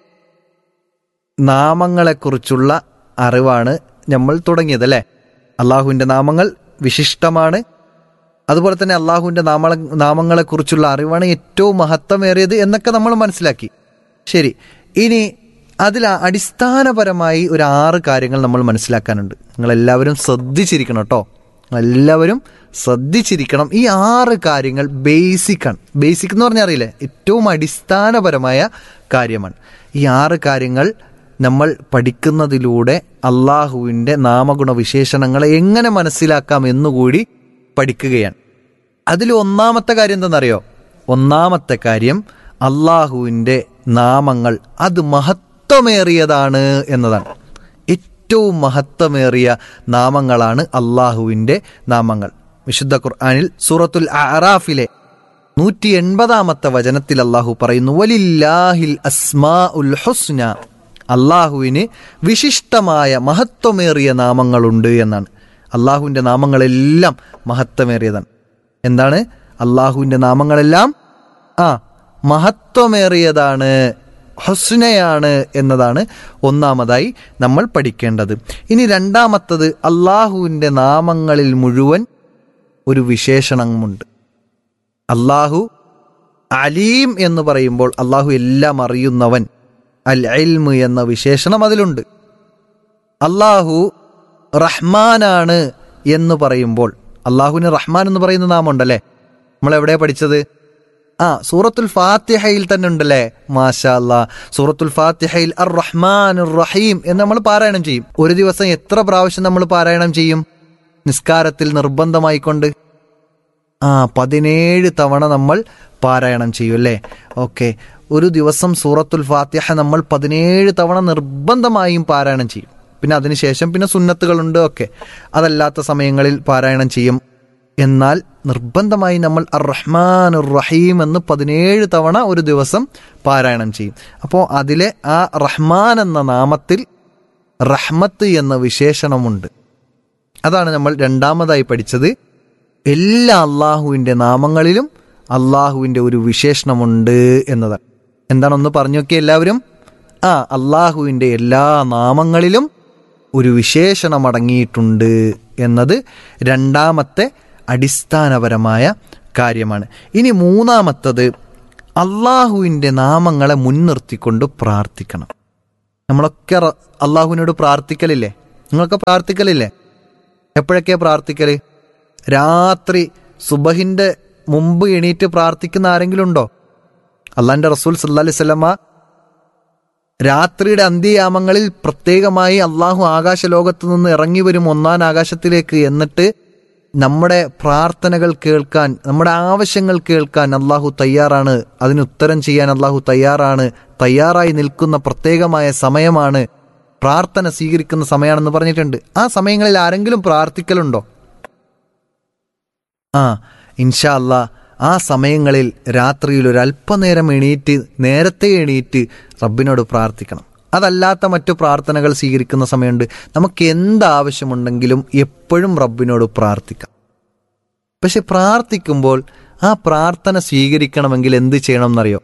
നാമങ്ങളെക്കുറിച്ചുള്ള അറിവാണ് നമ്മൾ തുടങ്ങിയത് അല്ലേ അള്ളാഹുവിൻ്റെ നാമങ്ങൾ വിശിഷ്ടമാണ് അതുപോലെ തന്നെ അള്ളാഹുവിൻ്റെ നാമ നാമങ്ങളെക്കുറിച്ചുള്ള അറിവാണ് ഏറ്റവും മഹത്വമേറിയത് എന്നൊക്കെ നമ്മൾ മനസ്സിലാക്കി ശരി ഇനി അതിൽ അടിസ്ഥാനപരമായി ഒരു ആറ് കാര്യങ്ങൾ നമ്മൾ മനസ്സിലാക്കാനുണ്ട് നിങ്ങളെല്ലാവരും ശ്രദ്ധിച്ചിരിക്കണം കേട്ടോ എല്ലാവരും ശ്രദ്ധിച്ചിരിക്കണം ഈ ആറ് കാര്യങ്ങൾ ബേസിക്കാണ് ബേസിക് എന്ന് പറഞ്ഞാൽ അറിയില്ലേ ഏറ്റവും അടിസ്ഥാനപരമായ കാര്യമാണ് ഈ ആറ് കാര്യങ്ങൾ നമ്മൾ പഠിക്കുന്നതിലൂടെ അള്ളാഹുവിൻ്റെ നാമഗുണ വിശേഷണങ്ങളെ എങ്ങനെ മനസ്സിലാക്കാം എന്നുകൂടി പഠിക്കുകയാണ് അതിൽ ഒന്നാമത്തെ കാര്യം എന്തെന്നറിയോ ഒന്നാമത്തെ കാര്യം അള്ളാഹുവിൻ്റെ നാമങ്ങൾ അത് മഹത്വമേറിയതാണ് എന്നതാണ് ഏറ്റവും മഹത്വമേറിയ നാമങ്ങളാണ് അള്ളാഹുവിൻ്റെ നാമങ്ങൾ വിശുദ്ധ ഖുർആാനിൽ സൂറത്തുൽ അറാഫിലെ നൂറ്റി എൺപതാമത്തെ വചനത്തിൽ അള്ളാഹു പറയുന്നു വലില്ലാഹിൽ അസ്മാ ഉൽ ഹുസ്ന അള്ളാഹുവിന് വിശിഷ്ടമായ മഹത്വമേറിയ നാമങ്ങളുണ്ട് എന്നാണ് അള്ളാഹുവിൻ്റെ നാമങ്ങളെല്ലാം മഹത്വമേറിയതാണ് എന്താണ് അള്ളാഹുവിൻ്റെ നാമങ്ങളെല്ലാം ആ മഹത്വമേറിയതാണ് ഹുസ്നയാണ് എന്നതാണ് ഒന്നാമതായി നമ്മൾ പഠിക്കേണ്ടത് ഇനി രണ്ടാമത്തത് അള്ളാഹുവിൻ്റെ നാമങ്ങളിൽ മുഴുവൻ ഒരു വിശേഷണമുണ്ട് അള്ളാഹു അലീം എന്ന് പറയുമ്പോൾ അള്ളാഹു എല്ലാം അറിയുന്നവൻ അൽ ഇൽമ് എന്ന വിശേഷണം അതിലുണ്ട് അള്ളാഹു റഹ്മാനാണ് എന്ന് പറയുമ്പോൾ അള്ളാഹുവിന് റഹ്മാൻ എന്ന് പറയുന്ന നാമുണ്ടല്ലേ നമ്മൾ എവിടെയാ പഠിച്ചത് ആ സൂറത്തുൽ ഫാത്തിഹയിൽ തന്നെ ഉണ്ടല്ലേ മാഷാ അല്ലാ സൂറത്തുൽ ഫാത്തിഹയിൽ അർ റഹ്മാൻ റഹീം എന്ന് നമ്മൾ പാരായണം ചെയ്യും ഒരു ദിവസം എത്ര പ്രാവശ്യം നമ്മൾ പാരായണം ചെയ്യും നിസ്കാരത്തിൽ നിർബന്ധമായിക്കൊണ്ട് ആ പതിനേഴ് തവണ നമ്മൾ പാരായണം ചെയ്യും അല്ലേ ഓക്കെ ഒരു ദിവസം സൂറത്തുൽ ഫാത്തിഹ നമ്മൾ പതിനേഴ് തവണ നിർബന്ധമായും പാരായണം ചെയ്യും പിന്നെ അതിനുശേഷം പിന്നെ സുന്നത്തുകളുണ്ട് ഒക്കെ അതല്ലാത്ത സമയങ്ങളിൽ പാരായണം ചെയ്യും എന്നാൽ നിർബന്ധമായി നമ്മൾ അർ റഹ്മാൻ റഹീം എന്ന് പതിനേഴ് തവണ ഒരു ദിവസം പാരായണം ചെയ്യും അപ്പോൾ അതിലെ ആ റഹ്മാൻ എന്ന നാമത്തിൽ റഹ്മത്ത് എന്ന വിശേഷണമുണ്ട് അതാണ് നമ്മൾ രണ്ടാമതായി പഠിച്ചത് എല്ലാ അള്ളാഹുവിൻ്റെ നാമങ്ങളിലും അള്ളാഹുവിൻ്റെ ഒരു വിശേഷണമുണ്ട് എന്നതാണ് എന്താണെന്ന് പറഞ്ഞു നോക്കിയ എല്ലാവരും ആ അള്ളാഹുവിൻ്റെ എല്ലാ നാമങ്ങളിലും ഒരു വിശേഷണം അടങ്ങിയിട്ടുണ്ട് എന്നത് രണ്ടാമത്തെ അടിസ്ഥാനപരമായ കാര്യമാണ് ഇനി മൂന്നാമത്തത് അള്ളാഹുവിൻ്റെ നാമങ്ങളെ മുൻനിർത്തിക്കൊണ്ട് പ്രാർത്ഥിക്കണം നമ്മളൊക്കെ റ- അള്ളാഹുവിനോട് പ്രാർത്ഥിക്കലില്ലേ നിങ്ങളൊക്കെ പ്രാർത്ഥിക്കലില്ലേ എപ്പോഴൊക്കെയാ പ്രാർത്ഥിക്കല് രാത്രി സുബഹിന്റെ മുമ്പ് എണീറ്റ് പ്രാർത്ഥിക്കുന്ന ആരെങ്കിലും ഉണ്ടോ അള്ളാന്റെ റസൂൽ സല്ലാ അലൈഹി സ്വലമ രാത്രിയുടെ അന്ത്യയാമങ്ങളിൽ പ്രത്യേകമായി അള്ളാഹു ആകാശ ലോകത്ത് നിന്ന് ഇറങ്ങി വരും ഒന്നാം ആകാശത്തിലേക്ക് എന്നിട്ട് നമ്മുടെ പ്രാർത്ഥനകൾ കേൾക്കാൻ നമ്മുടെ ആവശ്യങ്ങൾ കേൾക്കാൻ അള്ളാഹു തയ്യാറാണ് അതിന് ഉത്തരം ചെയ്യാൻ അള്ളാഹു തയ്യാറാണ് തയ്യാറായി നിൽക്കുന്ന പ്രത്യേകമായ സമയമാണ് പ്രാർത്ഥന സ്വീകരിക്കുന്ന സമയമാണെന്ന് പറഞ്ഞിട്ടുണ്ട് ആ സമയങ്ങളിൽ ആരെങ്കിലും പ്രാർത്ഥിക്കലുണ്ടോ ആ ഇൻഷാ അല്ലാ ആ സമയങ്ങളിൽ രാത്രിയിൽ ഒരു അല്പനേരം എണീറ്റ് നേരത്തെ എണീറ്റ് റബ്ബിനോട് പ്രാർത്ഥിക്കണം അതല്ലാത്ത മറ്റു പ്രാർത്ഥനകൾ സ്വീകരിക്കുന്ന സമയമുണ്ട് നമുക്ക് എന്താവശ്യമുണ്ടെങ്കിലും എപ്പോഴും റബ്ബിനോട് പ്രാർത്ഥിക്കാം പക്ഷെ പ്രാർത്ഥിക്കുമ്പോൾ ആ പ്രാർത്ഥന സ്വീകരിക്കണമെങ്കിൽ എന്ത് ചെയ്യണം എന്നറിയോ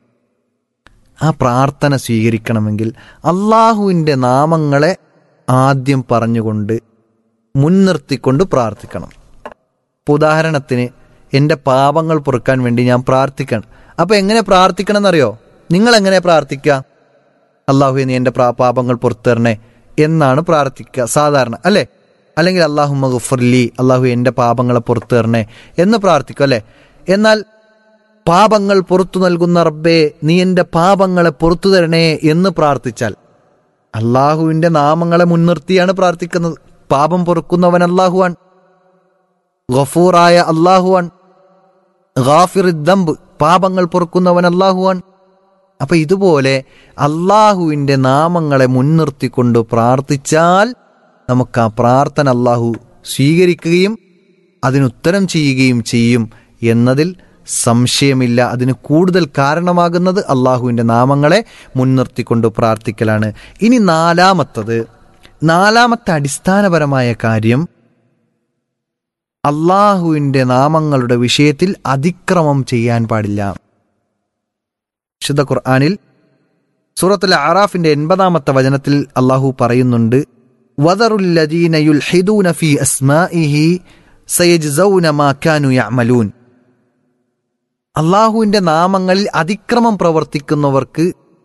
ആ പ്രാർത്ഥന സ്വീകരിക്കണമെങ്കിൽ അള്ളാഹുവിൻ്റെ നാമങ്ങളെ ആദ്യം പറഞ്ഞുകൊണ്ട് മുൻനിർത്തിക്കൊണ്ട് പ്രാർത്ഥിക്കണം ഇപ്പൊ ഉദാഹരണത്തിന് എൻ്റെ പാപങ്ങൾ പൊറുക്കാൻ വേണ്ടി ഞാൻ പ്രാർത്ഥിക്കണം അപ്പൊ എങ്ങനെ പ്രാർത്ഥിക്കണം എന്നറിയോ നിങ്ങൾ എങ്ങനെ പ്രാർത്ഥിക്കുക അള്ളാഹു നീ എൻ്റെ പ്രാ- പാപങ്ങൾ പുറത്തു തരണേ എന്നാണ് പ്രാർത്ഥിക്കുക സാധാരണ അല്ലേ അല്ലെങ്കിൽ അള്ളാഹു മഗഫുർലി അള്ളാഹു എൻ്റെ പാപങ്ങളെ പുറത്തു തരണേ എന്ന് പ്രാർത്ഥിക്കും അല്ലേ എന്നാൽ പാപങ്ങൾ പുറത്തു നൽകുന്ന റബ്ബേ നീ എൻ്റെ പാപങ്ങളെ പുറത്തു തരണേ എന്ന് പ്രാർത്ഥിച്ചാൽ അള്ളാഹുവിൻ്റെ നാമങ്ങളെ മുൻനിർത്തിയാണ് പ്രാർത്ഥിക്കുന്നത് പാപം പൊറുക്കുന്നവൻ അള്ളാഹുവാൻ ഗഫൂറായ അള്ളാഹുവാൻ ഗാഫിർ ദമ്പ് പാപങ്ങൾ പൊറുക്കുന്നവൻ അള്ളാഹുവാൻ അപ്പൊ ഇതുപോലെ അള്ളാഹുവിൻ്റെ നാമങ്ങളെ മുൻനിർത്തിക്കൊണ്ട് പ്രാർത്ഥിച്ചാൽ നമുക്ക് ആ പ്രാർത്ഥന അള്ളാഹു സ്വീകരിക്കുകയും അതിനുത്തരം ചെയ്യുകയും ചെയ്യും എന്നതിൽ സംശയമില്ല അതിന് കൂടുതൽ കാരണമാകുന്നത് അള്ളാഹുവിൻ്റെ നാമങ്ങളെ മുൻനിർത്തിക്കൊണ്ട് പ്രാർത്ഥിക്കലാണ് ഇനി നാലാമത്തത് നാലാമത്തെ അടിസ്ഥാനപരമായ കാര്യം അള്ളാഹുവിൻ്റെ നാമങ്ങളുടെ വിഷയത്തിൽ അതിക്രമം ചെയ്യാൻ പാടില്ല വിശുദ്ധ ഖുർആാനിൽ സൂറത്തുൽ അറാഫിന്റെ എൺപതാമത്തെ വചനത്തിൽ അള്ളാഹു പറയുന്നുണ്ട് വദറുല്ലദീന യുൽഹിദൂന ഫീ അസ്മാഇഹി സയജ്സൗന മാ കാനു യഅമലൂൻ അള്ളാഹുവിന്റെ നാമങ്ങളിൽ അതിക്രമം പ്രവർത്തിക്കുന്നവർക്ക്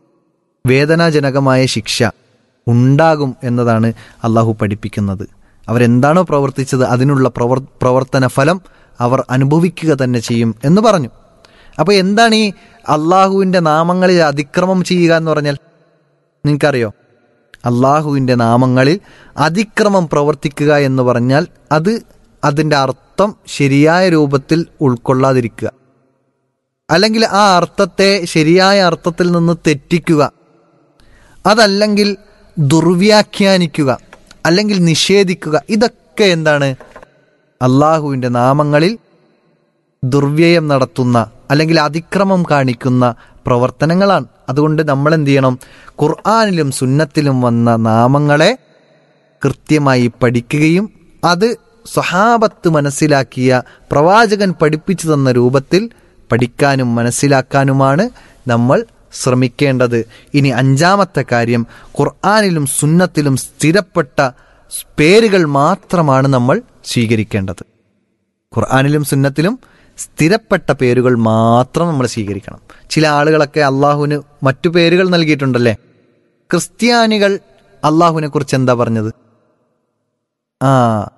വേദനാജനകമായ ശിക്ഷ ഉണ്ടാകും എന്നതാണ് അള്ളാഹു പഠിപ്പിക്കുന്നത് അവരെന്താണോ പ്രവർത്തിച്ചത് അതിനുള്ള പ്രവർ പ്രവർത്തന ഫലം അവർ അനുഭവിക്കുക തന്നെ ചെയ്യും എന്ന് പറഞ്ഞു അപ്പോൾ എന്താണ് ഈ അള്ളാഹുവിൻ്റെ നാമങ്ങളിൽ അതിക്രമം ചെയ്യുക എന്ന് പറഞ്ഞാൽ നിങ്ങൾക്കറിയോ അള്ളാഹുവിൻ്റെ നാമങ്ങളിൽ അതിക്രമം പ്രവർത്തിക്കുക എന്ന് പറഞ്ഞാൽ അത് അതിൻ്റെ അർത്ഥം ശരിയായ രൂപത്തിൽ ഉൾക്കൊള്ളാതിരിക്കുക അല്ലെങ്കിൽ ആ അർത്ഥത്തെ ശരിയായ അർത്ഥത്തിൽ നിന്ന് തെറ്റിക്കുക അതല്ലെങ്കിൽ ദുർവ്യാഖ്യാനിക്കുക അല്ലെങ്കിൽ നിഷേധിക്കുക ഇതൊക്കെ എന്താണ് അള്ളാഹുവിൻ്റെ നാമങ്ങളിൽ ദുർവ്യയം നടത്തുന്ന അല്ലെങ്കിൽ അതിക്രമം കാണിക്കുന്ന പ്രവർത്തനങ്ങളാണ് അതുകൊണ്ട് നമ്മൾ എന്ത് ചെയ്യണം ഖുർആാനിലും സുന്നത്തിലും വന്ന നാമങ്ങളെ കൃത്യമായി പഠിക്കുകയും അത് സ്വഹാബത്ത് മനസ്സിലാക്കിയ പ്രവാചകൻ പഠിപ്പിച്ചു തന്ന രൂപത്തിൽ പഠിക്കാനും മനസ്സിലാക്കാനുമാണ് നമ്മൾ ശ്രമിക്കേണ്ടത് ഇനി അഞ്ചാമത്തെ കാര്യം ഖുർആാനിലും സുന്നത്തിലും സ്ഥിരപ്പെട്ട പേരുകൾ മാത്രമാണ് നമ്മൾ സ്വീകരിക്കേണ്ടത് ഖുർആാനിലും സുന്നത്തിലും സ്ഥിരപ്പെട്ട പേരുകൾ മാത്രം നമ്മൾ സ്വീകരിക്കണം ചില ആളുകളൊക്കെ അള്ളാഹുവിന് മറ്റു പേരുകൾ നൽകിയിട്ടുണ്ടല്ലേ ക്രിസ്ത്യാനികൾ അള്ളാഹുവിനെ കുറിച്ച് എന്താ പറഞ്ഞത് ആ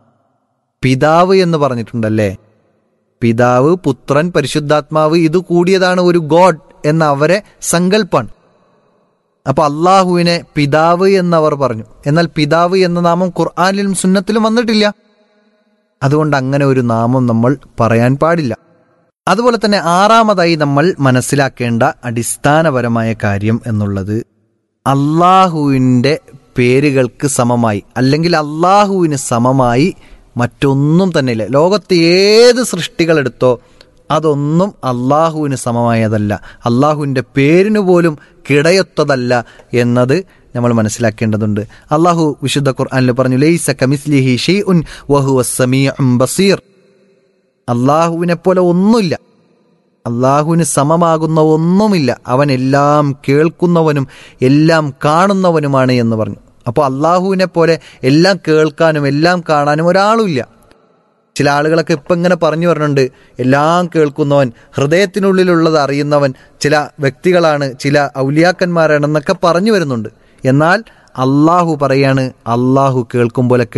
പിതാവ് എന്ന് പറഞ്ഞിട്ടുണ്ടല്ലേ പിതാവ് പുത്രൻ പരിശുദ്ധാത്മാവ് ഇത് കൂടിയതാണ് ഒരു ഗോഡ് എന്ന അവരെ സങ്കല്പാണ് അപ്പൊ അള്ളാഹുവിനെ പിതാവ് എന്നവർ പറഞ്ഞു എന്നാൽ പിതാവ് എന്ന നാമം ഖുർആാനിലും സുന്നത്തിലും വന്നിട്ടില്ല അതുകൊണ്ട് അങ്ങനെ ഒരു നാമം നമ്മൾ പറയാൻ പാടില്ല അതുപോലെ തന്നെ ആറാമതായി നമ്മൾ മനസ്സിലാക്കേണ്ട അടിസ്ഥാനപരമായ കാര്യം എന്നുള്ളത് അള്ളാഹുവിൻ്റെ പേരുകൾക്ക് സമമായി അല്ലെങ്കിൽ അള്ളാഹുവിന് സമമായി മറ്റൊന്നും തന്നെ ഇല്ല ലോകത്തെ ഏത് സൃഷ്ടികൾ എടുത്തോ അതൊന്നും അള്ളാഹുവിന് സമമായതല്ല അള്ളാഹുവിൻ്റെ പേരിന് പോലും കിടയൊത്തതല്ല എന്നത് നമ്മൾ മനസ്സിലാക്കേണ്ടതുണ്ട് അള്ളാഹു വിശുദ്ധ ഖുർആനിൽ പറഞ്ഞു ലൈസ കമിസ്ലിഹി ഷെയ്ഉൻ വഹുവ സമീഉം ബസീർ അള്ളാഹുവിനെ പോലെ ഒന്നുമില്ല അള്ളാഹുവിന് സമമാകുന്ന ഒന്നുമില്ല അവൻ എല്ലാം കേൾക്കുന്നവനും എല്ലാം കാണുന്നവനുമാണ് എന്ന് പറഞ്ഞു അപ്പോൾ അള്ളാഹുവിനെ പോലെ എല്ലാം കേൾക്കാനും എല്ലാം കാണാനും ഒരാളുമില്ല ചില ആളുകളൊക്കെ ഇപ്പം ഇങ്ങനെ പറഞ്ഞു പറഞ്ഞിട്ടുണ്ട് എല്ലാം കേൾക്കുന്നവൻ ഹൃദയത്തിനുള്ളിലുള്ളത് അറിയുന്നവൻ ചില വ്യക്തികളാണ് ചില ഔലിയാക്കന്മാരാണെന്നൊക്കെ പറഞ്ഞു വരുന്നുണ്ട് എന്നാൽ അള്ളാഹു പറയാണ് അള്ളാഹു കേൾക്കും പോലെ